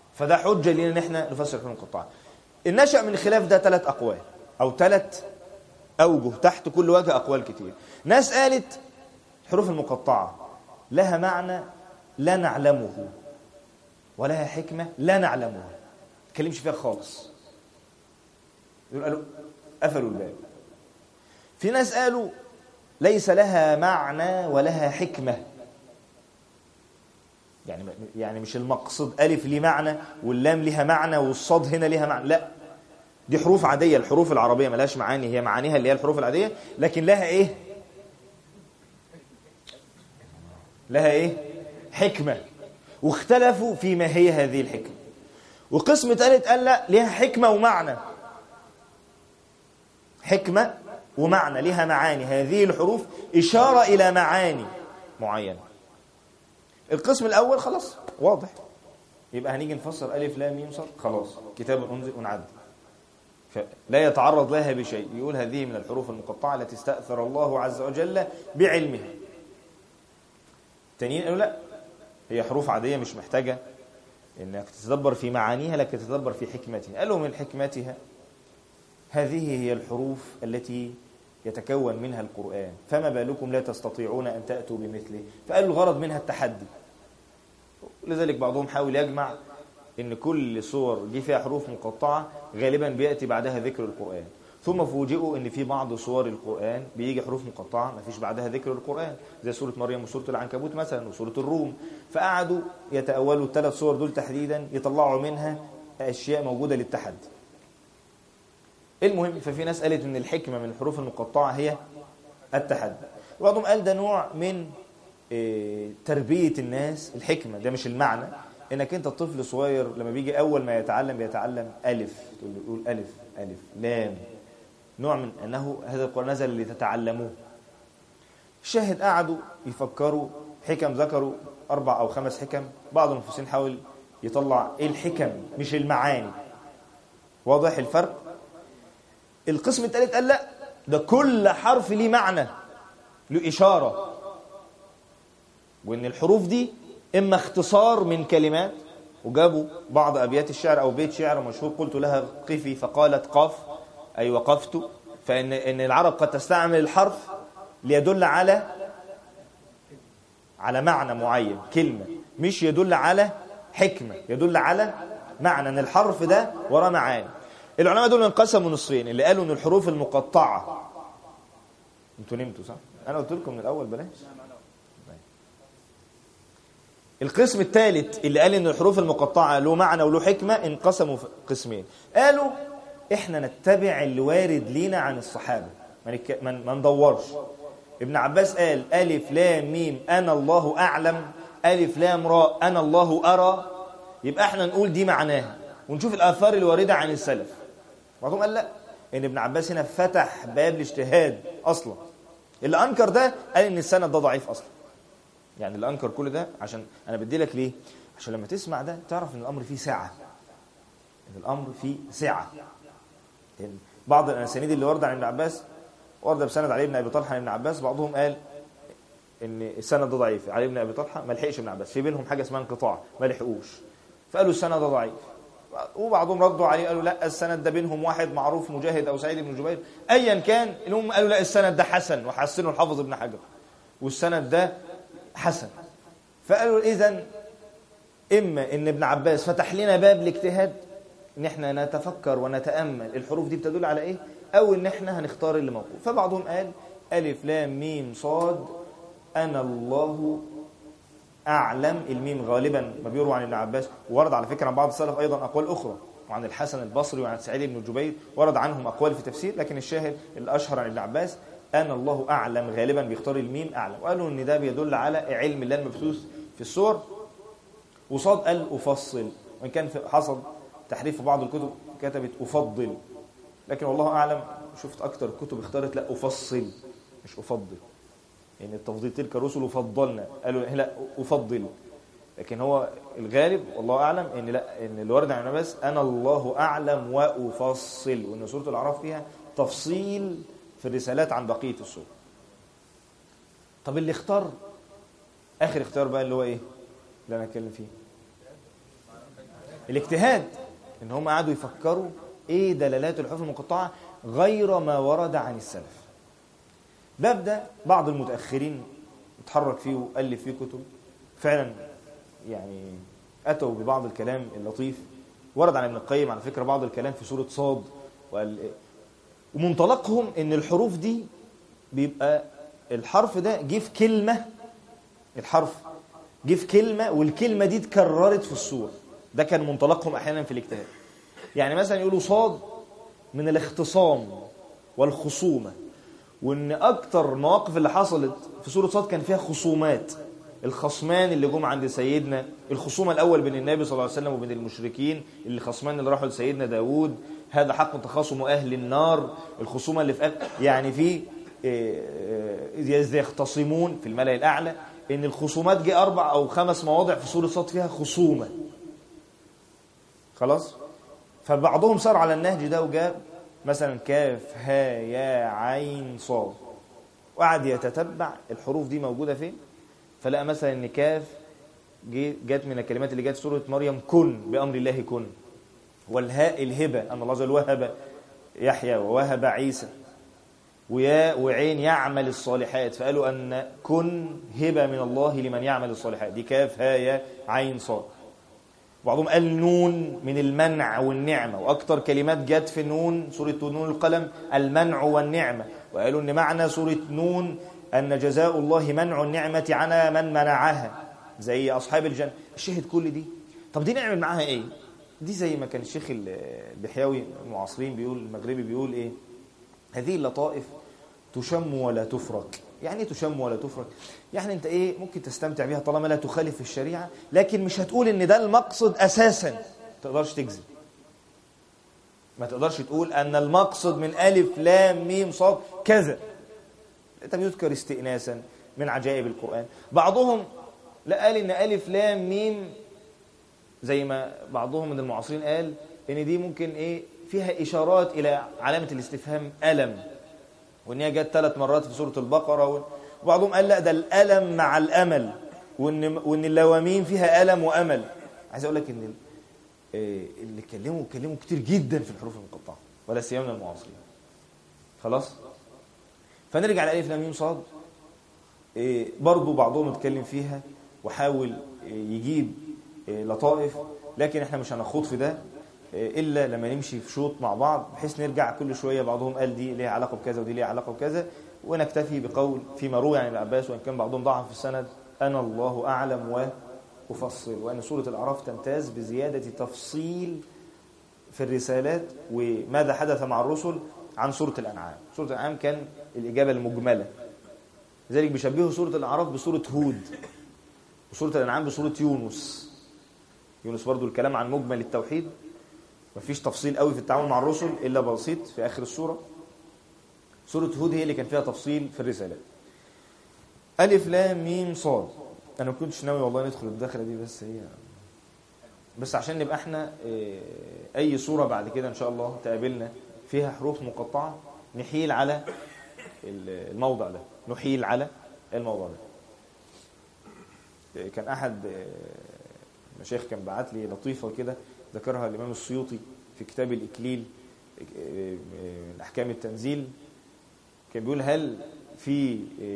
فده حجة لنا ان احنا نفسر الحروف المقطعة النشأ من الخلاف ده ثلاث أقوال أو ثلاث أوجه تحت كل وجه أقوال كتير ناس قالت الحروف المقطعة لها معنى لا نعلمه ولها حكمة لا نعلمها ما تكلمش فيها خالص يقول قالوا قفلوا الباب في ناس قالوا ليس لها معنى ولها حكمة يعني يعني مش المقصد ألف ليه معنى واللام ليها معنى والصاد هنا ليها معنى لا دي حروف عادية الحروف العربية ملهاش معاني هي معانيها اللي هي الحروف العادية لكن لها ايه لها ايه حكمة واختلفوا في ما هي هذه الحكمة وقسم ثالث قال لا لها حكمة ومعنى حكمة ومعنى لها معاني هذه الحروف إشارة إلى معاني معينة القسم الأول خلاص واضح يبقى هنيجي نفسر ألف لام ميم صاد خلاص كتاب أنزل ونعدي لا يتعرض لها بشيء يقول هذه من الحروف المقطعة التي استأثر الله عز وجل بعلمها التانيين قالوا لا هي حروف عادية مش محتاجة انك تتدبر في معانيها لكن تتدبر في حكمتها قالوا من حكمتها هذه هي الحروف التي يتكون منها القرآن فما بالكم لا تستطيعون أن تأتوا بمثله فقالوا الغرض منها التحدي لذلك بعضهم حاول يجمع ان كل صور جه فيها حروف مقطعة غالبا بيأتي بعدها ذكر القرآن ثم فوجئوا ان في بعض صور القرآن بيجي حروف مقطعة ما فيش بعدها ذكر القرآن زي سورة مريم وسورة العنكبوت مثلا وسورة الروم فقعدوا يتأولوا الثلاث صور دول تحديدا يطلعوا منها أشياء موجودة للتحدي المهم ففي ناس قالت ان الحكمة من الحروف المقطعة هي التحدي وبعضهم قال ده نوع من تربية الناس الحكمة ده مش المعنى انك انت الطفل صغير لما بيجي اول ما يتعلم بيتعلم الف تقول له يقول الف الف لام نوع من انه هذا القران نزل لتتعلموه الشاهد قعدوا يفكروا حكم ذكروا اربع او خمس حكم بعض المفسرين حاول يطلع ايه الحكم مش المعاني واضح الفرق القسم الثالث قال لا ده كل حرف ليه معنى له اشاره وان الحروف دي اما اختصار من كلمات وجابوا بعض ابيات الشعر او بيت شعر مشهور قلت لها قفي فقالت قاف اي وقفت فان ان العرب قد تستعمل الحرف ليدل على على معنى معين كلمه مش يدل على حكمه يدل على معنى ان الحرف ده وراه معاني العلماء دول انقسموا نصفين اللي قالوا ان الحروف المقطعه انتوا نمتوا صح انا قلت لكم من الاول بلاش القسم الثالث اللي قال ان الحروف المقطعه له معنى وله حكمه انقسموا في قسمين قالوا احنا نتبع اللي وارد لينا عن الصحابه ما نك... ما ندورش ابن عباس قال الف لام ميم انا الله اعلم الف لام راء انا الله ارى يبقى احنا نقول دي معناها ونشوف الاثار الوارده عن السلف بعضهم قال لا ان ابن عباس هنا فتح باب الاجتهاد اصلا اللي انكر ده قال ان السند ده ضعيف اصلا يعني اللي انكر كل ده عشان انا بدي لك ليه عشان لما تسمع ده تعرف ان الامر فيه سعه ان الامر فيه سعه إن بعض الاسانيد اللي ورد عن ابن عباس ورد بسند علي بن ابي طلحه عن ابن عباس بعضهم قال ان السند ده ضعيف علي بن ابي طلحه ما لحقش ابن عباس في بينهم حاجه اسمها انقطاع ما لحقوش فقالوا السند ده ضعيف وبعضهم ردوا عليه قالوا لا السند ده بينهم واحد معروف مجاهد او سعيد بن جبير ايا كان هم قالوا لا السند ده حسن وحسنه الحافظ ابن حجر والسند ده حسن فقالوا اذا اما ان ابن عباس فتح لنا باب الاجتهاد ان احنا نتفكر ونتامل الحروف دي بتدل على ايه او ان احنا هنختار اللي موجود فبعضهم قال الف لام ميم صاد انا الله اعلم الميم غالبا ما بيروى عن ابن عباس ورد على فكره عن بعض السلف ايضا اقوال اخرى وعن الحسن البصري وعن سعيد بن جبير ورد عنهم اقوال في تفسير لكن الشاهد الاشهر عن ابن عباس أنا الله أعلم غالبا بيختار الميم أعلم وقالوا أن ده بيدل على علم الله المبثوث في الصور وصاد قال أفصل وإن كان حصل تحريف في بعض الكتب كتبت أفضل لكن والله أعلم شفت أكتر كتب اختارت لا أفصل مش أفضل يعني التفضيل تلك الرسل فضلنا قالوا لا أفضل لكن هو الغالب والله أعلم إن لا إن اللي ورد عن بس أنا الله أعلم وأفصل وإن سورة الأعراف فيها تفصيل في الرسالات عن بقية السور طب اللي اختار آخر اختيار بقى اللي هو إيه اللي أنا أتكلم فيه الاجتهاد ان هم قعدوا يفكروا ايه دلالات الحروف المقطعه غير ما ورد عن السلف باب ده بعض المتاخرين اتحرك فيه والف فيه كتب فعلا يعني اتوا ببعض الكلام اللطيف ورد عن ابن القيم على فكره بعض الكلام في سوره صاد وقال ومنطلقهم ان الحروف دي بيبقى الحرف ده جه في كلمه الحرف جه في كلمه والكلمه دي اتكررت في السوره ده كان منطلقهم احيانا في الاجتهاد يعني مثلا يقولوا صاد من الاختصام والخصومه وان اكتر المواقف اللي حصلت في سوره صاد كان فيها خصومات الخصمان اللي جم عند سيدنا الخصومه الاول بين النبي صلى الله عليه وسلم وبين المشركين اللي خصمان اللي راحوا لسيدنا داوود هذا حق تخاصم اهل النار الخصومه اللي في أهل يعني في يختصمون في الملأ الاعلى ان الخصومات جه اربع او خمس مواضع في سوره صاد فيها خصومه خلاص فبعضهم سار على النهج ده وجاب مثلا كاف ها يا عين صاد وقعد يتتبع الحروف دي موجوده فين فلقى مثلا ان كاف جت من الكلمات اللي جت في سوره مريم كن بامر الله كن والهاء الهبه ان الله جل وهب يحيى ووهب عيسى وياء وعين يعمل الصالحات فقالوا ان كن هبه من الله لمن يعمل الصالحات دي كاف ها يا عين صاد بعضهم قال نون من المنع والنعمة وأكثر كلمات جت في نون سورة نون القلم المنع والنعمة وقالوا أن معنى سورة نون أن جزاء الله منع النعمة على من منعها زي أصحاب الجنة الشهد كل دي طب دي نعمل معاها إيه دي زي ما كان الشيخ البحياوي المعاصرين بيقول المغربي بيقول إيه هذه اللطائف تشم ولا تفرك يعني تشم ولا تفرك يعني انت ايه ممكن تستمتع بيها طالما لا تخالف الشريعه لكن مش هتقول ان ده المقصد اساسا ما تقدرش تكذب ما تقدرش تقول ان المقصد من الف لام ميم صاد كذا انت بيذكر استئناسا من عجائب القران بعضهم لا قال ان الف لام ميم زي ما بعضهم من المعاصرين قال ان دي ممكن ايه فيها اشارات الى علامه الاستفهام الم وان هي جت ثلاث مرات في سوره البقره وبعضهم قال لا ده الالم مع الامل وان وان اللواميم فيها الم وامل عايز اقول لك ان اللي كلموا كلموا كتير جدا في الحروف المقطعه ولا سيما من المعاصرين خلاص فنرجع لالف لام ميم صاد برضو بعضهم اتكلم فيها وحاول يجيب لطائف لكن احنا مش هنخوض في ده الا لما نمشي في شوط مع بعض بحيث نرجع كل شويه بعضهم قال دي ليها علاقه بكذا ودي ليها علاقه بكذا ونكتفي بقول فيما روي عن العباس وان كان بعضهم ضعف في السند انا الله اعلم وافصل وان سوره الاعراف تمتاز بزياده تفصيل في الرسالات وماذا حدث مع الرسل عن سوره الانعام سوره الانعام كان الاجابه المجمله لذلك بيشبهوا سوره الاعراف بسوره هود وسوره الانعام بسوره يونس يونس برضو الكلام عن مجمل التوحيد مفيش تفصيل قوي في التعامل مع الرسل الا بسيط في اخر السوره سوره هود هي اللي كان فيها تفصيل في الرسالات الف لام ميم صاد انا ما كنتش ناوي والله ندخل الدخله دي بس هي بس عشان نبقى احنا اي سوره بعد كده ان شاء الله تقابلنا فيها حروف مقطعه نحيل على الموضع ده نحيل على الموضع ده كان احد مشايخ كان بعت لي لطيفه كده ذكرها الإمام السيوطي في كتاب الإكليل أحكام التنزيل كان بيقول هل في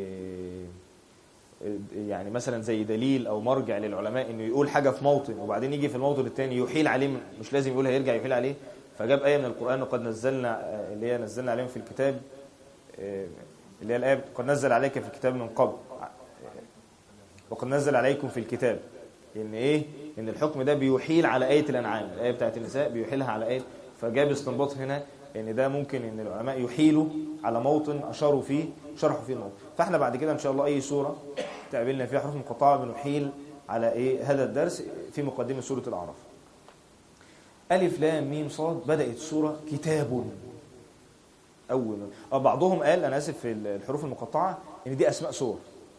يعني مثلا زي دليل أو مرجع للعلماء إنه يقول حاجة في موطن وبعدين يجي في الموطن الثاني يحيل عليه مش لازم يقولها يرجع يحيل عليه فجاب آية من القرآن وقد نزلنا اللي هي نزلنا عليهم في الكتاب اللي هي الآية قد نزل عليك في الكتاب من قبل وقد نزل عليكم في الكتاب إن إيه ان الحكم ده بيحيل على آية الأنعام الآية بتاعت النساء بيحيلها على آية فجاب استنباط هنا ان ده ممكن ان العلماء يحيلوا على موطن اشاروا فيه شرحوا فيه الموطن فاحنا بعد كده ان شاء الله اي سوره تقابلنا فيها حروف مقطعه بنحيل على ايه هذا الدرس في مقدمه سوره الاعراف الف لام ميم صاد بدات السوره كتاب اول أو بعضهم قال انا اسف في الحروف المقطعه ان دي اسماء سور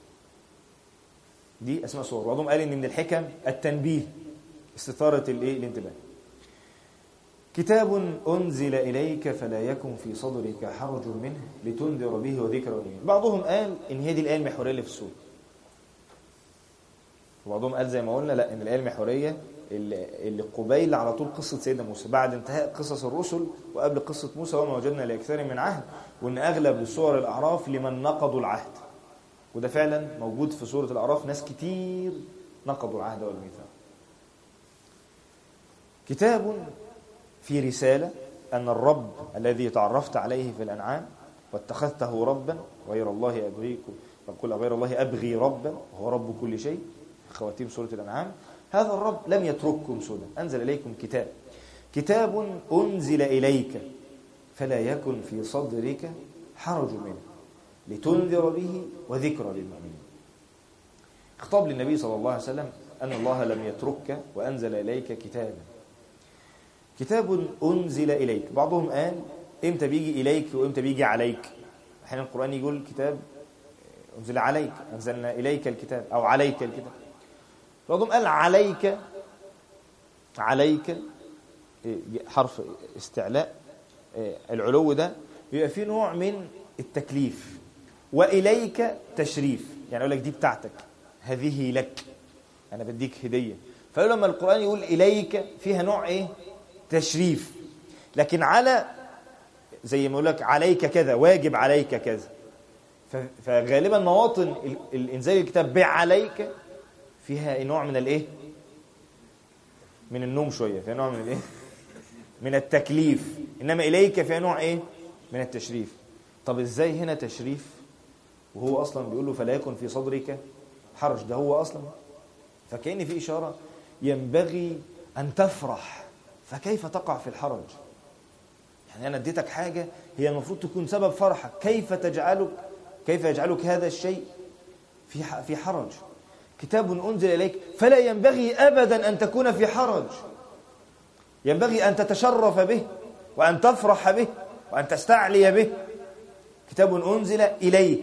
دي اسماء سور بعضهم قال ان من الحكم التنبيه استثاره الايه الانتباه كتاب أنزل إليك فلا يكن في صدرك حرج منه لتنذر به وذكر للمؤمنين بعضهم قال إن هي دي الآية المحورية اللي في السورة وبعضهم قال زي ما قلنا لا إن الآية المحورية اللي قبيل على طول قصة سيدنا موسى بعد انتهاء قصص الرسل وقبل قصة موسى وما وجدنا لأكثر من عهد وأن أغلب سور الأعراف لمن نقضوا العهد وده فعلا موجود في سورة الأعراف ناس كتير نقضوا العهد والميثاق كتاب في رسالة أن الرب الذي تعرفت عليه في الأنعام واتخذته ربا غير الله أبغيكم فقل غير الله أبغي ربا وهو رب كل شيء خواتيم سورة الأنعام هذا الرب لم يترككم سدى أنزل إليكم كتاب كتاب أنزل إليك فلا يكن في صدرك حرج منه لتنذر به وذكرى للمؤمنين خطاب للنبي صلى الله عليه وسلم أن الله لم يتركك وأنزل إليك كتابا كتاب أنزل إليك بعضهم قال إمتى بيجي إليك وإمتى بيجي عليك أحيانا القرآن يقول كتاب أنزل عليك أنزلنا إليك الكتاب أو عليك الكتاب بعضهم قال عليك عليك حرف استعلاء العلو ده بيبقى فيه نوع من التكليف وإليك تشريف يعني أقول لك دي بتاعتك هذه لك أنا بديك هدية فلما القرآن يقول إليك فيها نوع إيه تشريف لكن على زي ما يقول لك عليك كذا واجب عليك كذا فغالبا مواطن الانزال الكتاب بعليك فيها نوع من الايه من النوم شويه فيها نوع من الايه من التكليف انما اليك فيها نوع ايه من التشريف طب ازاي هنا تشريف وهو اصلا بيقول له فلا يكن في صدرك حرج ده هو اصلا فكأن في اشاره ينبغي ان تفرح فكيف تقع في الحرج يعني انا اديتك حاجه هي المفروض تكون سبب فرحك كيف تجعلك كيف يجعلك هذا الشيء في في حرج كتاب انزل اليك فلا ينبغي ابدا ان تكون في حرج ينبغي ان تتشرف به وان تفرح به وان تستعلي به كتاب انزل اليك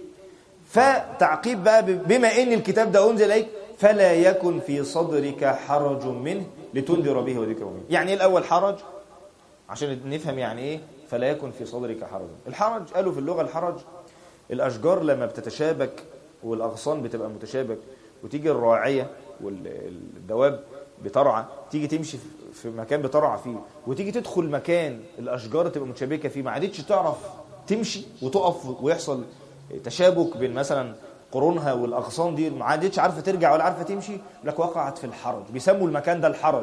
فتعقيب بقى بما ان الكتاب ده انزل اليك فلا يكن في صدرك حرج منه لتنذر به وذكر منه يعني الاول حرج عشان نفهم يعني ايه فلا يكن في صدرك حرج الحرج قالوا في اللغه الحرج الاشجار لما بتتشابك والاغصان بتبقى متشابك وتيجي الراعيه والدواب بترعى تيجي تمشي في مكان بترعى فيه وتيجي تدخل مكان الاشجار تبقى متشابكه فيه ما عادتش تعرف تمشي وتقف ويحصل تشابك بين مثلا قرونها والاغصان دي ما عادتش عارفه ترجع ولا عارفه تمشي لك وقعت في الحرج بيسموا المكان ده الحرج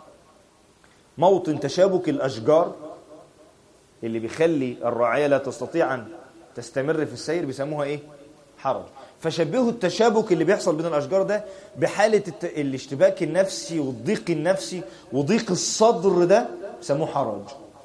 موطن تشابك الاشجار اللي بيخلي الراعيه لا تستطيع ان تستمر في السير بيسموها ايه حرج فشبهوا التشابك اللي بيحصل بين الاشجار ده بحاله الت... الاشتباك النفسي والضيق النفسي وضيق الصدر ده بيسموه حرج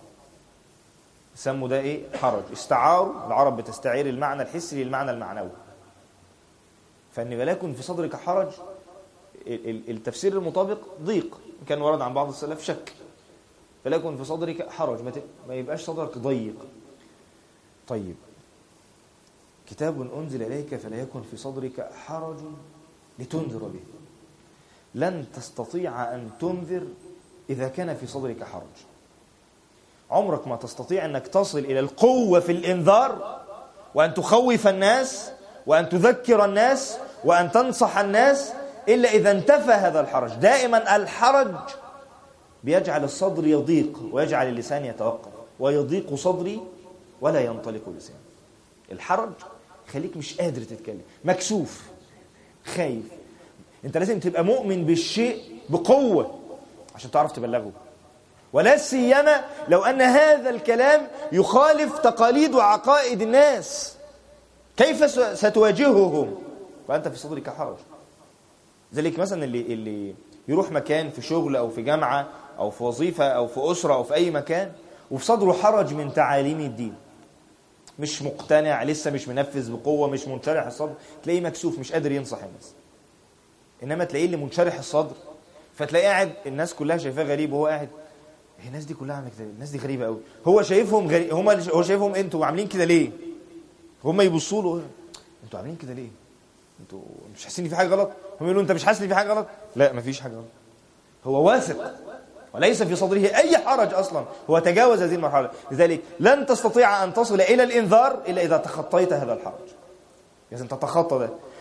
سموا ده ايه حرج استعاروا العرب بتستعير المعنى الحسي للمعنى المعنوي فان ولكن في صدرك حرج التفسير المطابق ضيق كان ورد عن بعض السلف شك فليكن في صدرك حرج ما يبقاش صدرك ضيق طيب كتاب أنزل إليك فلا يكن في صدرك حرج لتنذر به لن تستطيع أن تنذر إذا كان في صدرك حرج عمرك ما تستطيع أنك تصل إلى القوة في الإنذار وأن تخوف الناس وأن تذكر الناس وأن تنصح الناس إلا إذا انتفى هذا الحرج دائما الحرج بيجعل الصدر يضيق ويجعل اللسان يتوقف ويضيق صدري ولا ينطلق لساني الحرج خليك مش قادر تتكلم مكسوف خايف انت لازم تبقى مؤمن بالشيء بقوة عشان تعرف تبلغه ولا سيما لو ان هذا الكلام يخالف تقاليد وعقائد الناس كيف ستواجههم وانت في صدرك حرج ذلك مثلا اللي اللي يروح مكان في شغل او في جامعه او في وظيفه او في اسره او في اي مكان وفي صدره حرج من تعاليم الدين مش مقتنع لسه مش منفذ بقوه مش منشرح الصدر تلاقيه مكسوف مش قادر ينصح الناس انما تلاقيه اللي منشرح الصدر فتلاقيه قاعد الناس كلها شايفاه غريب وهو قاعد هي الناس دي كلها عامله كده الناس دي غريبه قوي هو شايفهم غريب هم هو شايفهم انتوا عاملين كده ليه هم يبصوا له انتوا عاملين كده ليه انتوا مش حاسين ان في حاجه غلط هم يقولوا انت مش حاسس ان في حاجه غلط لا مفيش حاجه غلط هو واثق وليس في صدره أي حرج أصلا هو تجاوز هذه المرحلة لذلك لن تستطيع أن تصل إلى الإنذار إلا إذا تخطيت هذا الحرج لازم تتخطى ده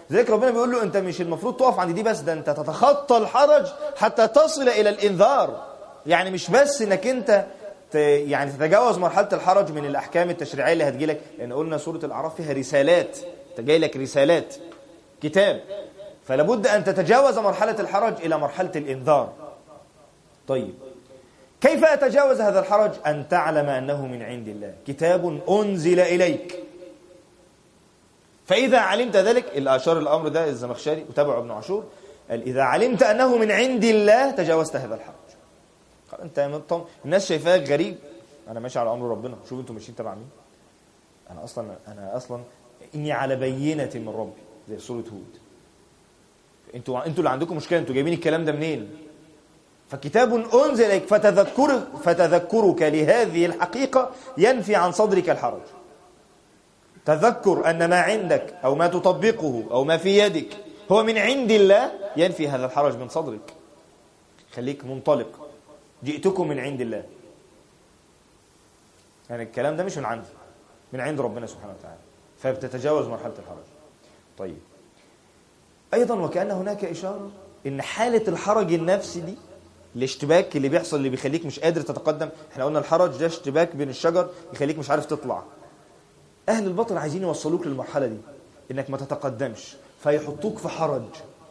لذلك ربنا بيقول له انت مش المفروض تقف عند دي بس ده انت تتخطى الحرج حتى تصل الى الانذار يعني مش بس انك انت ت- يعني تتجاوز مرحله الحرج من الاحكام التشريعيه اللي هتجيلك لان قلنا سوره الاعراف فيها رسالات انت جاي لك رسالات كتاب فلا بد ان تتجاوز مرحله الحرج الى مرحله الانذار طيب كيف اتجاوز هذا الحرج ان تعلم انه من عند الله كتاب انزل اليك فاذا علمت ذلك اللي اشار الامر ده الزمخشري وتابعه ابن عاشور قال اذا علمت انه من عند الله تجاوزت هذا الحرج قال انت من طم... الناس شايفاك غريب انا ماشي على امر ربنا شوف انتوا ماشيين تبع مين انا اصلا انا اصلا اني على بينه من ربي زي سوره هود انتوا انتوا اللي عندكم مشكله انتوا جايبين الكلام ده منين فكتاب انزل اليك فتذكر فتذكرك لهذه الحقيقه ينفي عن صدرك الحرج تذكر ان ما عندك او ما تطبقه او ما في يدك هو من عند الله ينفي هذا الحرج من صدرك خليك منطلق جئتكم من عند الله يعني الكلام ده مش من عندي من عند ربنا سبحانه وتعالى فبتتجاوز مرحلة الحرج طيب أيضا وكأن هناك إشارة إن حالة الحرج النفسي دي الاشتباك اللي بيحصل اللي بيخليك مش قادر تتقدم احنا قلنا الحرج ده اشتباك بين الشجر يخليك مش عارف تطلع أهل الباطل عايزين يوصلوك للمرحلة دي إنك ما تتقدمش فيحطوك في حرج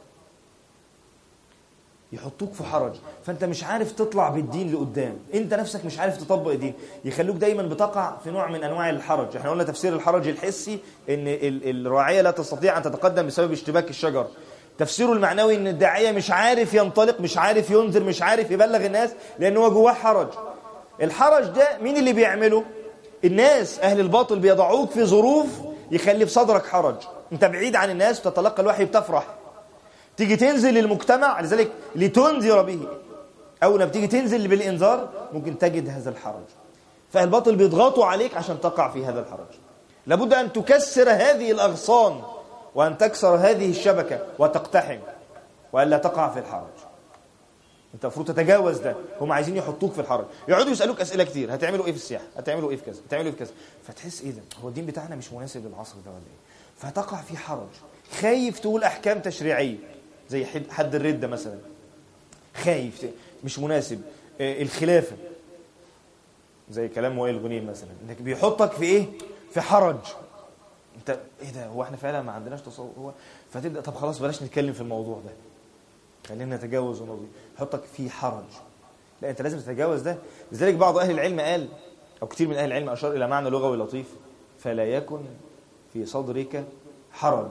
يحطوك في حرج فانت مش عارف تطلع بالدين لقدام انت نفسك مش عارف تطبق الدين يخلوك دايما بتقع في نوع من انواع الحرج احنا قلنا تفسير الحرج الحسي ان ال- الراعيه لا تستطيع ان تتقدم بسبب اشتباك الشجر تفسيره المعنوي ان الداعيه مش عارف ينطلق مش عارف ينذر مش عارف يبلغ الناس لان هو جواه حرج الحرج ده مين اللي بيعمله الناس اهل الباطل بيضعوك في ظروف يخلي في صدرك حرج انت بعيد عن الناس وتتلقى الوحي بتفرح تيجي تنزل للمجتمع لذلك لتنذر به أول ما بتيجي تنزل بالإنذار ممكن تجد هذا الحرج فالباطل بيضغطوا عليك عشان تقع في هذا الحرج لابد أن تكسر هذه الأغصان وأن تكسر هذه الشبكة وتقتحم وألا تقع في الحرج انت المفروض تتجاوز ده هم عايزين يحطوك في الحرج يقعدوا يسالوك اسئله كتير هتعملوا ايه في السياحه هتعملوا ايه في كذا هتعملوا ايه في كذا فتحس ايه ده هو الدين بتاعنا مش مناسب للعصر ده ولا ايه فتقع في حرج خايف تقول احكام تشريعيه زي حد, حد الرده مثلا خايف ت- مش مناسب آه، الخلافه زي كلام وائل غنيم مثلا انك بيحطك في ايه في حرج انت ايه ده هو احنا فعلا ما عندناش تصور هو فتبدا طب خلاص بلاش نتكلم في الموضوع ده خلينا نتجاوز ونضيف حطك في حرج لا انت لازم تتجاوز ده لذلك بعض اهل العلم قال او كتير من اهل العلم اشار الى معنى لغوي لطيف فلا يكن في صدرك حرج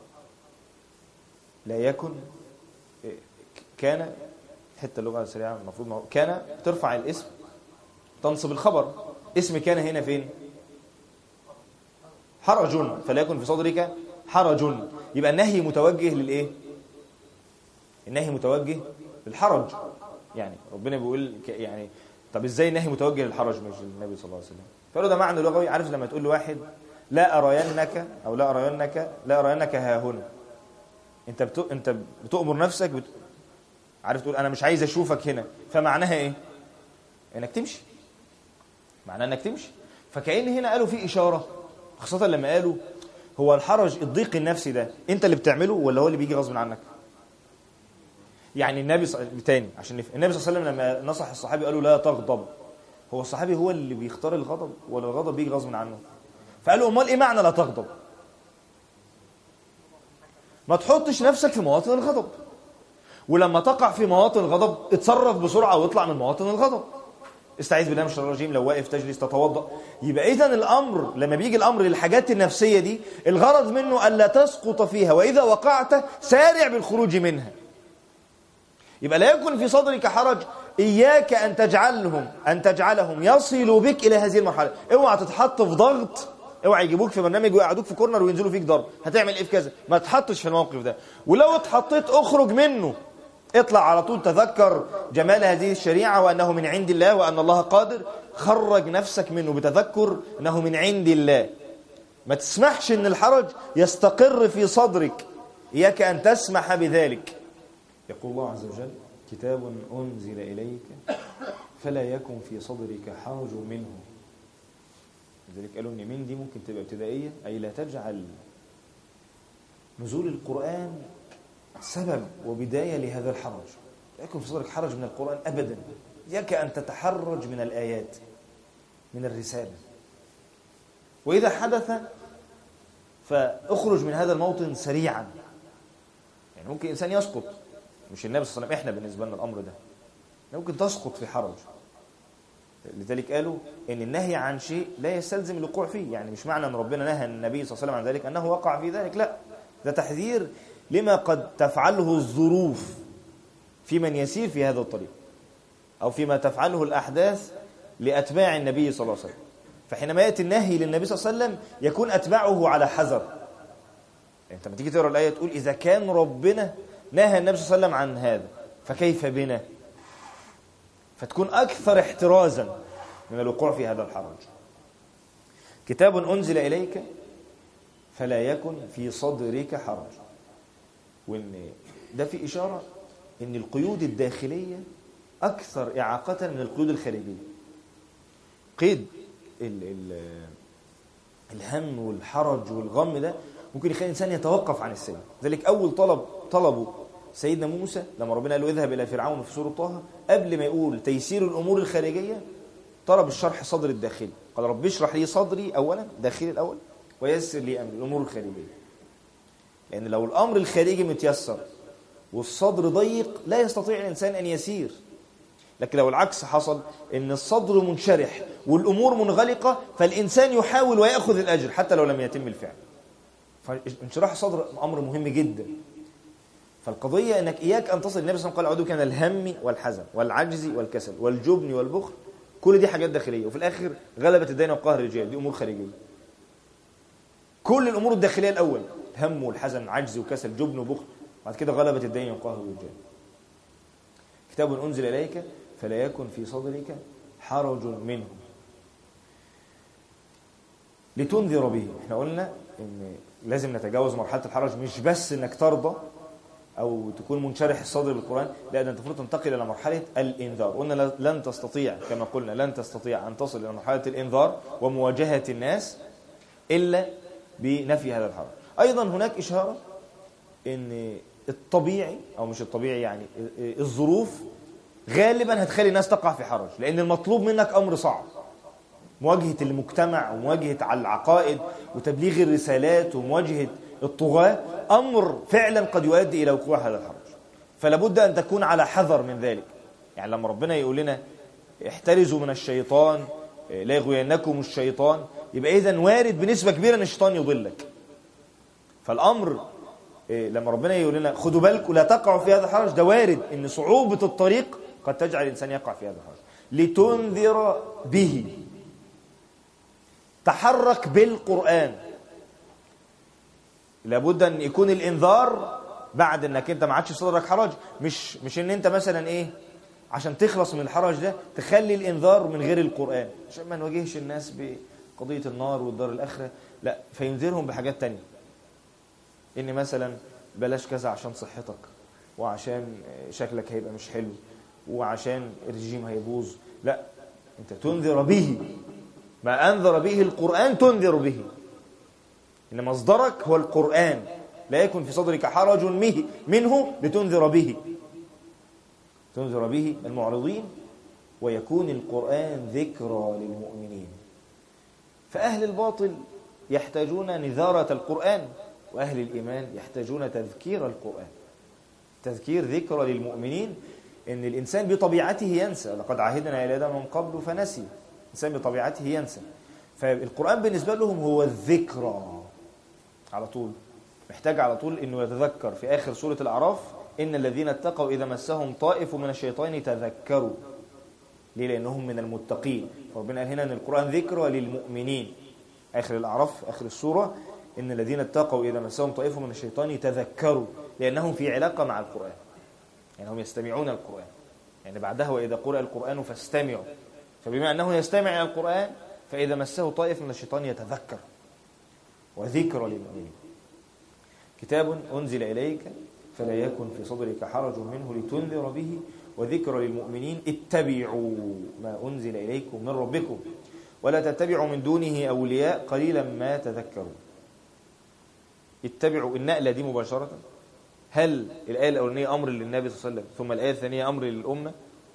لا يكن إيه، كان حتى اللغه السريعه المفروض ما هو- كان ترفع الاسم تنصب الخبر اسم كان هنا فين حرج فلا يكن في صدرك حرج يبقى النهي متوجه للايه النهي متوجه للحرج يعني ربنا بيقول ك- يعني طب ازاي النهي متوجه للحرج مش للنبي صلى الله عليه وسلم فقالوا ده معنى لغوي عارف لما تقول لواحد لا ارينك او لا ارينك لا ارينك ها هنا انت بت... انت بتؤمر نفسك بت... عارف تقول انا مش عايز اشوفك هنا فمعناها ايه انك تمشي معناها انك تمشي فكأن هنا قالوا في اشاره خاصه لما قالوا هو الحرج الضيق النفسي ده انت اللي بتعمله ولا هو اللي بيجي غصب عنك يعني النبي ص... تاني عشان نفهم النبي صلى الله عليه وسلم لما نصح الصحابي قالوا لا تغضب هو الصحابي هو اللي بيختار الغضب ولا الغضب بيجي غصب عنه فقالوا امال ايه معنى لا تغضب ما تحطش نفسك في مواطن الغضب ولما تقع في مواطن الغضب اتصرف بسرعه واطلع من مواطن الغضب استعيذ بالله من الشيطان الرجيم لو واقف تجلس تتوضا يبقى اذا الامر لما بيجي الامر للحاجات النفسيه دي الغرض منه الا تسقط فيها واذا وقعت سارع بالخروج منها يبقى لا يكن في صدرك حرج إياك أن تجعلهم أن تجعلهم يصلوا بك إلى هذه المرحلة اوعى تتحط في ضغط اوعى يجيبوك في برنامج ويقعدوك في كورنر وينزلوا فيك ضرب هتعمل ايه في كذا ما تحطش في الموقف ده ولو اتحطيت اخرج منه اطلع على طول تذكر جمال هذه الشريعة وأنه من عند الله وأن الله قادر خرج نفسك منه بتذكر أنه من عند الله ما تسمحش أن الحرج يستقر في صدرك إياك أن تسمح بذلك يقول الله عز وجل كتاب أنزل إليك فلا يكن في صدرك حرج منه لذلك قالوا ان من دي ممكن تبقى ابتدائية أي لا تجعل نزول القرآن سبب وبداية لهذا الحرج لا يكون في صدرك حرج من القرآن أبدا إياك أن تتحرج من الآيات من الرسالة وإذا حدث فاخرج من هذا الموطن سريعا يعني ممكن إنسان يسقط مش النبي صلى الله عليه وسلم إحنا بالنسبة لنا الأمر ده ممكن تسقط في حرج لذلك قالوا ان النهي عن شيء لا يستلزم الوقوع فيه يعني مش معنى ان ربنا نهى النبي صلى الله عليه وسلم عن ذلك انه وقع في ذلك لا ده تحذير لما قد تفعله الظروف في من يسير في هذا الطريق او فيما تفعله الاحداث لاتباع النبي صلى الله عليه وسلم فحينما ياتي النهي للنبي صلى الله عليه وسلم يكون اتباعه على حذر انت لما تيجي تقرا الايه تقول اذا كان ربنا نهى النبي صلى الله عليه وسلم عن هذا فكيف بنا فتكون أكثر احترازا من الوقوع في هذا الحرج كتاب أنزل إليك فلا يكن في صدرك حرج وإن ده في إشارة إن القيود الداخلية أكثر إعاقة من القيود الخارجية قيد ال ال الهم والحرج والغم ده ممكن يخلي الإنسان يتوقف عن السير ذلك أول طلب طلبه سيدنا موسى لما ربنا قال له اذهب الى فرعون في سوره طه قبل ما يقول تيسير الامور الخارجيه طلب الشرح صدر الداخلي قال رب اشرح لي صدري اولا داخلي الاول ويسر لي امري الامور الخارجيه لان لو الامر الخارجي متيسر والصدر ضيق لا يستطيع الانسان ان يسير لكن لو العكس حصل ان الصدر منشرح والامور منغلقه فالانسان يحاول وياخذ الاجر حتى لو لم يتم الفعل فانشراح الصدر امر مهم جدا فالقضية أنك إياك أن تصل النبي صلى الله عليه وسلم قال أعوذ كان الهم والحزن والعجز والكسل والجبن والبخل كل دي حاجات داخلية وفي الآخر غلبت الدين وقهر الرجال دي أمور خارجية كل الأمور الداخلية الأول الهم والحزن عجز وكسل جبن وبخل بعد كده غلبت الدين وقهر الرجال كتاب أنزل إليك فلا يكن في صدرك حرج منه لتنذر به احنا قلنا ان لازم نتجاوز مرحله الحرج مش بس انك ترضى او تكون منشرح الصدر بالقران لا ده انت المفروض تنتقل الى مرحله الانذار قلنا لن تستطيع كما قلنا لن تستطيع ان تصل الى مرحله الانذار ومواجهه الناس الا بنفي هذا الحرج ايضا هناك اشاره ان الطبيعي او مش الطبيعي يعني الظروف غالبا هتخلي الناس تقع في حرج لان المطلوب منك امر صعب مواجهه المجتمع ومواجهه على العقائد وتبليغ الرسالات ومواجهه الطغاة أمر فعلا قد يؤدي إلى وقوع هذا الحرج فلا بد أن تكون على حذر من ذلك يعني لما ربنا يقول لنا احترزوا من الشيطان لا يغوينكم الشيطان يبقى إذا وارد بنسبة كبيرة أن الشيطان يضلك فالأمر لما ربنا يقول لنا خدوا بالكم لا تقعوا في هذا الحرج ده وارد أن صعوبة الطريق قد تجعل الإنسان يقع في هذا الحرج لتنذر به تحرك بالقرآن لابد ان يكون الانذار بعد انك انت ما عادش في صدرك حرج مش مش ان انت مثلا ايه عشان تخلص من الحرج ده تخلي الانذار من غير القران عشان ما نواجهش الناس بقضيه النار والدار الاخره لا فينذرهم بحاجات تانية ان مثلا بلاش كذا عشان صحتك وعشان شكلك هيبقى مش حلو وعشان الرجيم هيبوظ لا انت تنذر به ما انذر به القران تنذر به إن مصدرك هو القرآن لا يكن في صدرك حرج منه لتنذر به تنذر به المعرضين ويكون القرآن ذكرى للمؤمنين فأهل الباطل يحتاجون نذارة القرآن وأهل الإيمان يحتاجون تذكير القرآن تذكير ذكرى للمؤمنين إن الإنسان بطبيعته ينسى لقد عهدنا إلى آدم من قبل فنسي الإنسان بطبيعته ينسى فالقرآن بالنسبة لهم هو الذكرى على طول محتاج على طول انه يتذكر في اخر سوره الاعراف ان الذين اتقوا اذا مسهم طائف من الشيطان تذكروا ليه لانهم من المتقين فربنا قال هنا ان القران ذكرى للمؤمنين اخر الاعراف اخر السوره ان الذين اتقوا اذا مسهم طائف من الشيطان تذكروا لانهم في علاقه مع القران يعني هم يستمعون القران يعني بعدها واذا قرأ القران فاستمعوا فبما انه يستمع الى القران فاذا مسه طائف من الشيطان يتذكر وذكرى للمؤمنين كتاب أنزل إليك فلا يكن في صدرك حرج منه لتنذر به وذكرى للمؤمنين اتبعوا ما أنزل إليكم من ربكم ولا تتبعوا من دونه أولياء قليلا ما تذكرون اتبعوا النقلة دي مباشرة هل الآية الأولانية أمر للنبي صلى الله عليه وسلم ثم الآية الثانية أمر للأمة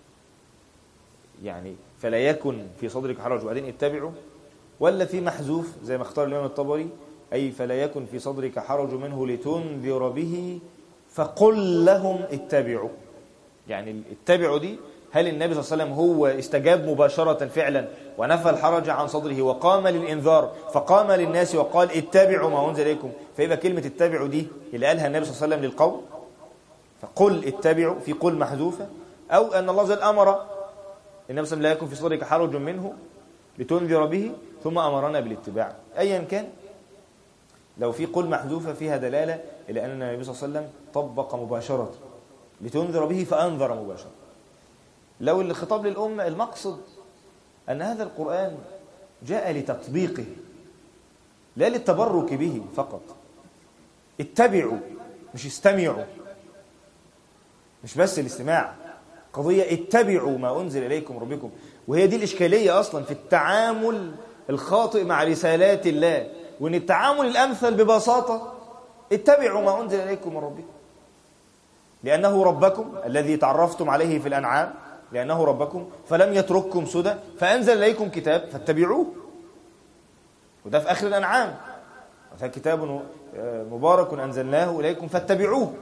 يعني فلا يكن في صدرك حرج وبعدين اتبعوا ولا في محذوف زي ما اختار الإمام الطبري أي فلا يكن في صدرك حرج منه لتنذر به فقل لهم اتبعوا يعني اتبعوا دي هل النبي صلى الله عليه وسلم هو استجاب مباشرة فعلا ونفى الحرج عن صدره وقام للإنذار فقام للناس وقال اتبعوا ما أنزل إليكم فيبقى كلمة اتبعوا دي اللي قالها النبي صلى الله عليه وسلم للقوم فقل اتبعوا في قل محذوفة أو أن الله زال أمر النبي صلى الله عليه وسلم لا يكن في صدرك حرج منه لتنذر به ثم أمرنا بالاتباع أيا كان لو في قل محذوفة فيها دلالة إلى أن النبي صلى الله عليه وسلم طبق مباشرة لتنذر به فأنذر مباشرة لو الخطاب للأمة المقصد أن هذا القرآن جاء لتطبيقه لا للتبرك به فقط اتبعوا مش استمعوا مش بس الاستماع قضية اتبعوا ما أنزل إليكم ربكم وهي دي الإشكالية أصلا في التعامل الخاطئ مع رسالات الله وأن التعامل الأمثل ببساطة اتبعوا ما أنزل إليكم من ربكم لأنه ربكم الذي تعرفتم عليه في الأنعام لأنه ربكم فلم يترككم سدى فأنزل إليكم كتاب فاتبعوه وده في آخر الأنعام فكتاب مبارك أنزلناه إليكم فاتبعوه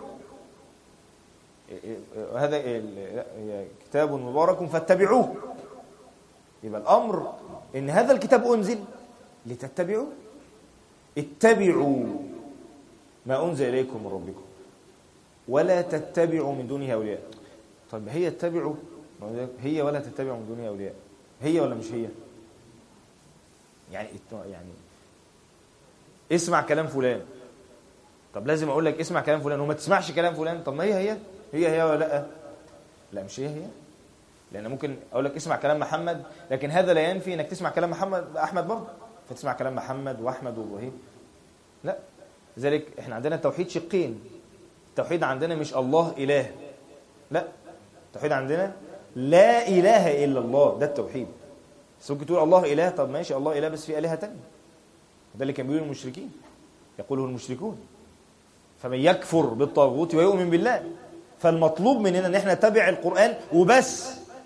هذا كتاب مبارك فاتبعوه يبقى الأمر إن هذا الكتاب أنزل لتتبعوه اتبعوا ما أنزل إليكم من ربكم ولا تتبعوا من دونه أولياء طيب هي اتبعوا هي ولا تتبعوا من دونه أولياء هي ولا مش هي يعني يعني اسمع كلام فلان طب لازم اقول لك اسمع كلام فلان وما تسمعش كلام فلان طب ما هي هي هي هي ولا لا لا مش هي هي لان ممكن اقول لك اسمع كلام محمد لكن هذا لا ينفي انك تسمع كلام محمد احمد برضه فتسمع كلام محمد واحمد وابراهيم لا لذلك احنا عندنا التوحيد شقين التوحيد عندنا مش الله اله لا التوحيد عندنا لا اله الا الله ده التوحيد بس ممكن تقول الله اله طب ماشي الله اله بس في الهه ثانيه ده اللي كان بيقوله المشركين يقوله المشركون فمن يكفر بالطاغوت ويؤمن بالله فالمطلوب مننا ان احنا نتبع القرآن وبس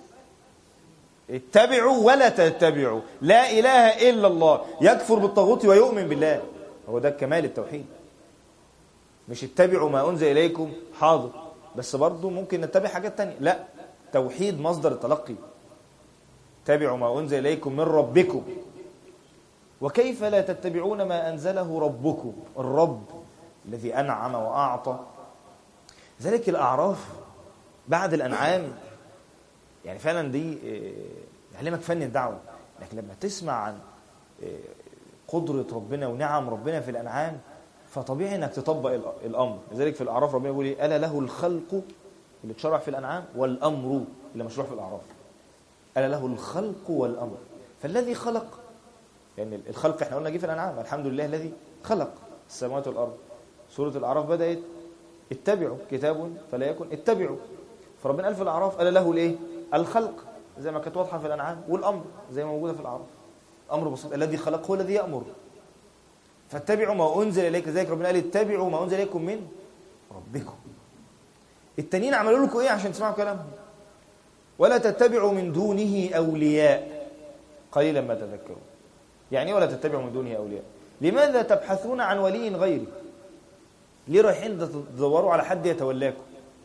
اتبعوا ولا تتبعوا لا إله إلا الله يكفر بالطاغوت ويؤمن بالله هو ده كمال التوحيد مش اتبعوا ما أنزل إليكم حاضر بس برضه ممكن نتبع حاجات تانية لا توحيد مصدر التلقي اتبعوا ما أنزل إليكم من ربكم وكيف لا تتبعون ما أنزله ربكم الرب الذي أنعم وأعطى ذلك الأعراف بعد الأنعام يعني فعلا دي يعلمك فن الدعوة لكن لما تسمع عن قدرة ربنا ونعم ربنا في الأنعام فطبيعي انك تطبق الأمر لذلك في الأعراف ربنا يقول ايه ألا له الخلق اللي اتشرع في الأنعام والأمر اللي مشروع في الأعراف ألا له الخلق والأمر فالذي خلق يعني الخلق احنا قلنا جه في الأنعام الحمد لله الذي خلق السماوات والأرض سورة الأعراف بدأت اتبعوا كتاب فلا يكن اتبعوا فربنا قال في الأعراف قال له الايه الخلق زي ما كانت واضحة في الأنعام والأمر زي ما موجودة في الأعراف أمر بسيط الذي خلق هو الذي يأمر فاتبعوا ما أنزل إليك ذلك ربنا قال اتبعوا ما أنزل إليكم من ربكم التانيين عملوا لكم إيه عشان تسمعوا كلامهم ولا تتبعوا من دونه أولياء قليلا ما تذكرون يعني ولا تتبعوا من دونه أولياء لماذا تبحثون عن ولي غيري ليه رايحين تدوروا على حد يتولاكم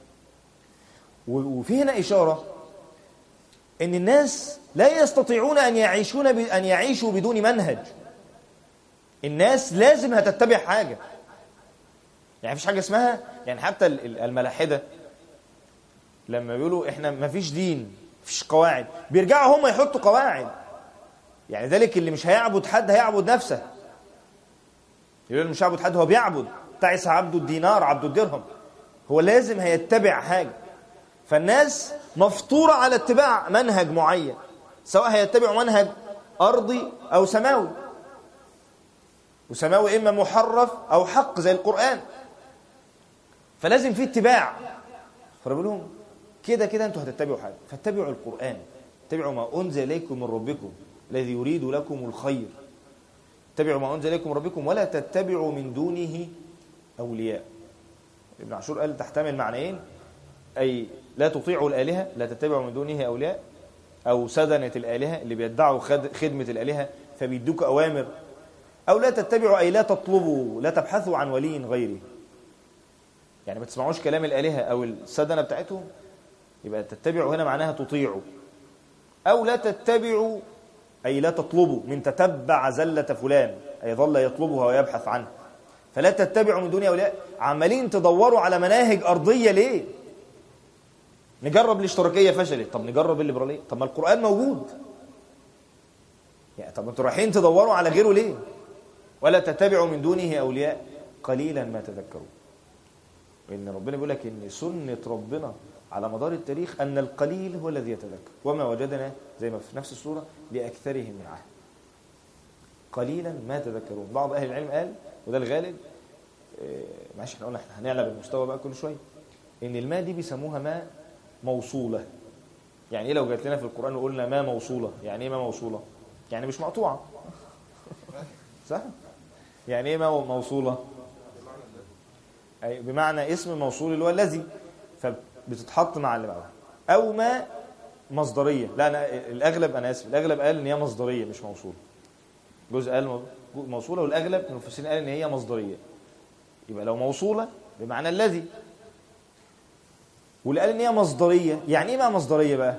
وفي هنا إشارة ان الناس لا يستطيعون ان يعيشون ان يعيشوا بدون منهج الناس لازم هتتبع حاجه يعني مفيش حاجه اسمها يعني حتى الملاحده لما بيقولوا احنا مفيش دين مفيش قواعد بيرجعوا هم يحطوا قواعد يعني ذلك اللي مش هيعبد حد هيعبد نفسه يقول مش هيعبد حد هو بيعبد تعس عبد الدينار عبد الدرهم هو لازم هيتبع حاجه فالناس مفطورة على اتباع منهج معين سواء هيتبعوا منهج أرضي أو سماوي وسماوي إما محرف أو حق زي القرآن فلازم في اتباع فربنا لهم كده كده أنتوا هتتبعوا حاجة فاتبعوا القرآن اتبعوا ما أنزل إليكم من ربكم الذي يريد لكم الخير اتبعوا ما أنزل إليكم من ربكم ولا تتبعوا من دونه أولياء ابن عاشور قال تحتمل معنيين أي لا تطيعوا الآلهة لا تتبعوا من دونه أولياء أو سدنة الآلهة اللي بيدعوا خدمة الآلهة فبيدوك أوامر أو لا تتبعوا أي لا تطلبوا لا تبحثوا عن ولي غيره يعني ما تسمعوش كلام الآلهة أو السدنة بتاعتهم يبقى تتبعوا هنا معناها تطيعوا أو لا تتبعوا أي لا تطلبوا من تتبع زلة فلان أي ظل يطلبها ويبحث عنها فلا تتبعوا من دون أولياء عمالين تدوروا على مناهج أرضية ليه نجرب الاشتراكية فشلت طب نجرب الليبرالية طب ما القرآن موجود يعني طب انتوا رايحين تدوروا على غيره ليه ولا تتبعوا من دونه أولياء قليلا ما تذكروا وإن ربنا بيقول لك إن سنة ربنا على مدار التاريخ أن القليل هو الذي يتذكر وما وجدنا زي ما في نفس السورة لأكثرهم من عهد قليلا ما تذكرون بعض أهل العلم قال وده الغالب إيه معلش احنا قلنا احنا هنعلى بالمستوى بقى كل شويه ان الماء دي بيسموها ماء موصوله يعني ايه لو جات لنا في القران وقلنا ما موصوله يعني ايه ما موصوله يعني مش مقطوعه صح يعني ايه ما موصوله أي بمعنى اسم موصول اللي هو الذي فبتتحط مع اللي بعدها او ما مصدريه لا انا الاغلب انا اسف الاغلب قال ان هي مصدريه مش موصوله جزء قال موصوله والاغلب من المفسرين قال ان هي مصدريه يبقى لو موصوله بمعنى الذي واللي قال ان هي مصدريه يعني ايه ما مصدريه بقى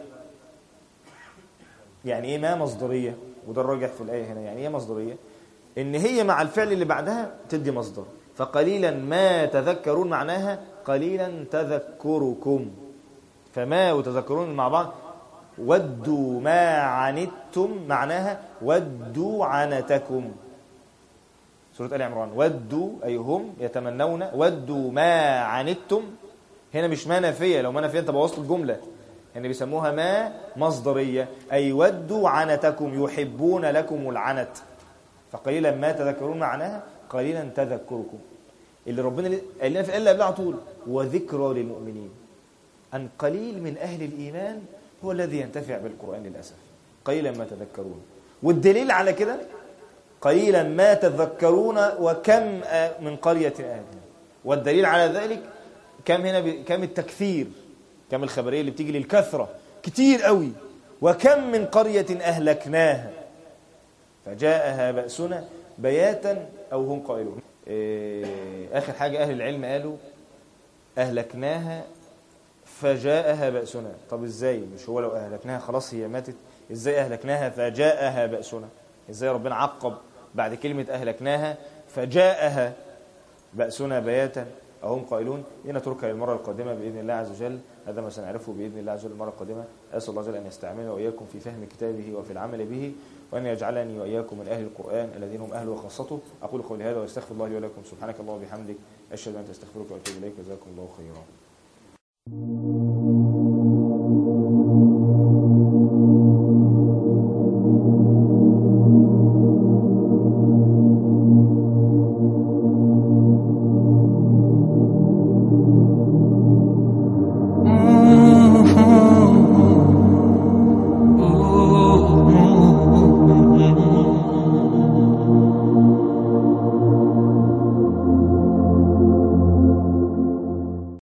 يعني ايه ما مصدريه وده الراجح في الايه هنا يعني ايه مصدريه ان هي مع الفعل اللي بعدها تدي مصدر فقليلا ما تذكرون معناها قليلا تذكركم فما وتذكرون مع بعض ودوا ما عنتم معناها ودوا عنتكم سورة آل عمران ودوا أي هم يتمنون ودوا ما عنتم هنا مش ما نافية لو ما نافية أنت بوظت الجملة يعني بيسموها ما مصدرية أي ودوا عنتكم يحبون لكم العنت فقليلا ما تذكرون معناها قليلا تذكركم اللي ربنا قال لنا في الآية قبلها على طول وذكرى للمؤمنين أن قليل من أهل الإيمان هو الذي ينتفع بالقرآن للأسف قليلا ما تذكرون والدليل على كده قليلا ما تذكرون وكم من قرية أهلها والدليل على ذلك كم هنا ب... كم التكثير كم الخبرية اللي بتيجي للكثرة كتير قوي وكم من قرية أهلكناها فجاءها بأسنا بياتا أو هم قائلون إيه آخر حاجة أهل العلم قالوا أهلكناها فجاءها بأسنا طب إزاي مش هو لو أهلكناها خلاص هي ماتت إزاي أهلكناها فجاءها بأسنا إزاي ربنا عقب بعد كلمة أهلكناها فجاءها بأسنا بياتا أهم قائلون لنتركها للمرة القادمة بإذن الله عز وجل هذا ما سنعرفه بإذن الله عز وجل المرة القادمة أسأل الله عز وجل أن يستعملنا وإياكم في فهم كتابه وفي العمل به وأن يجعلني وإياكم من أهل القرآن الذين هم أهله وخاصته أقول قولي هذا وأستغفر الله لي ولكم سبحانك الله وبحمدك أشهد أن أستغفرك وأتوب إليك جزاكم الله خيرا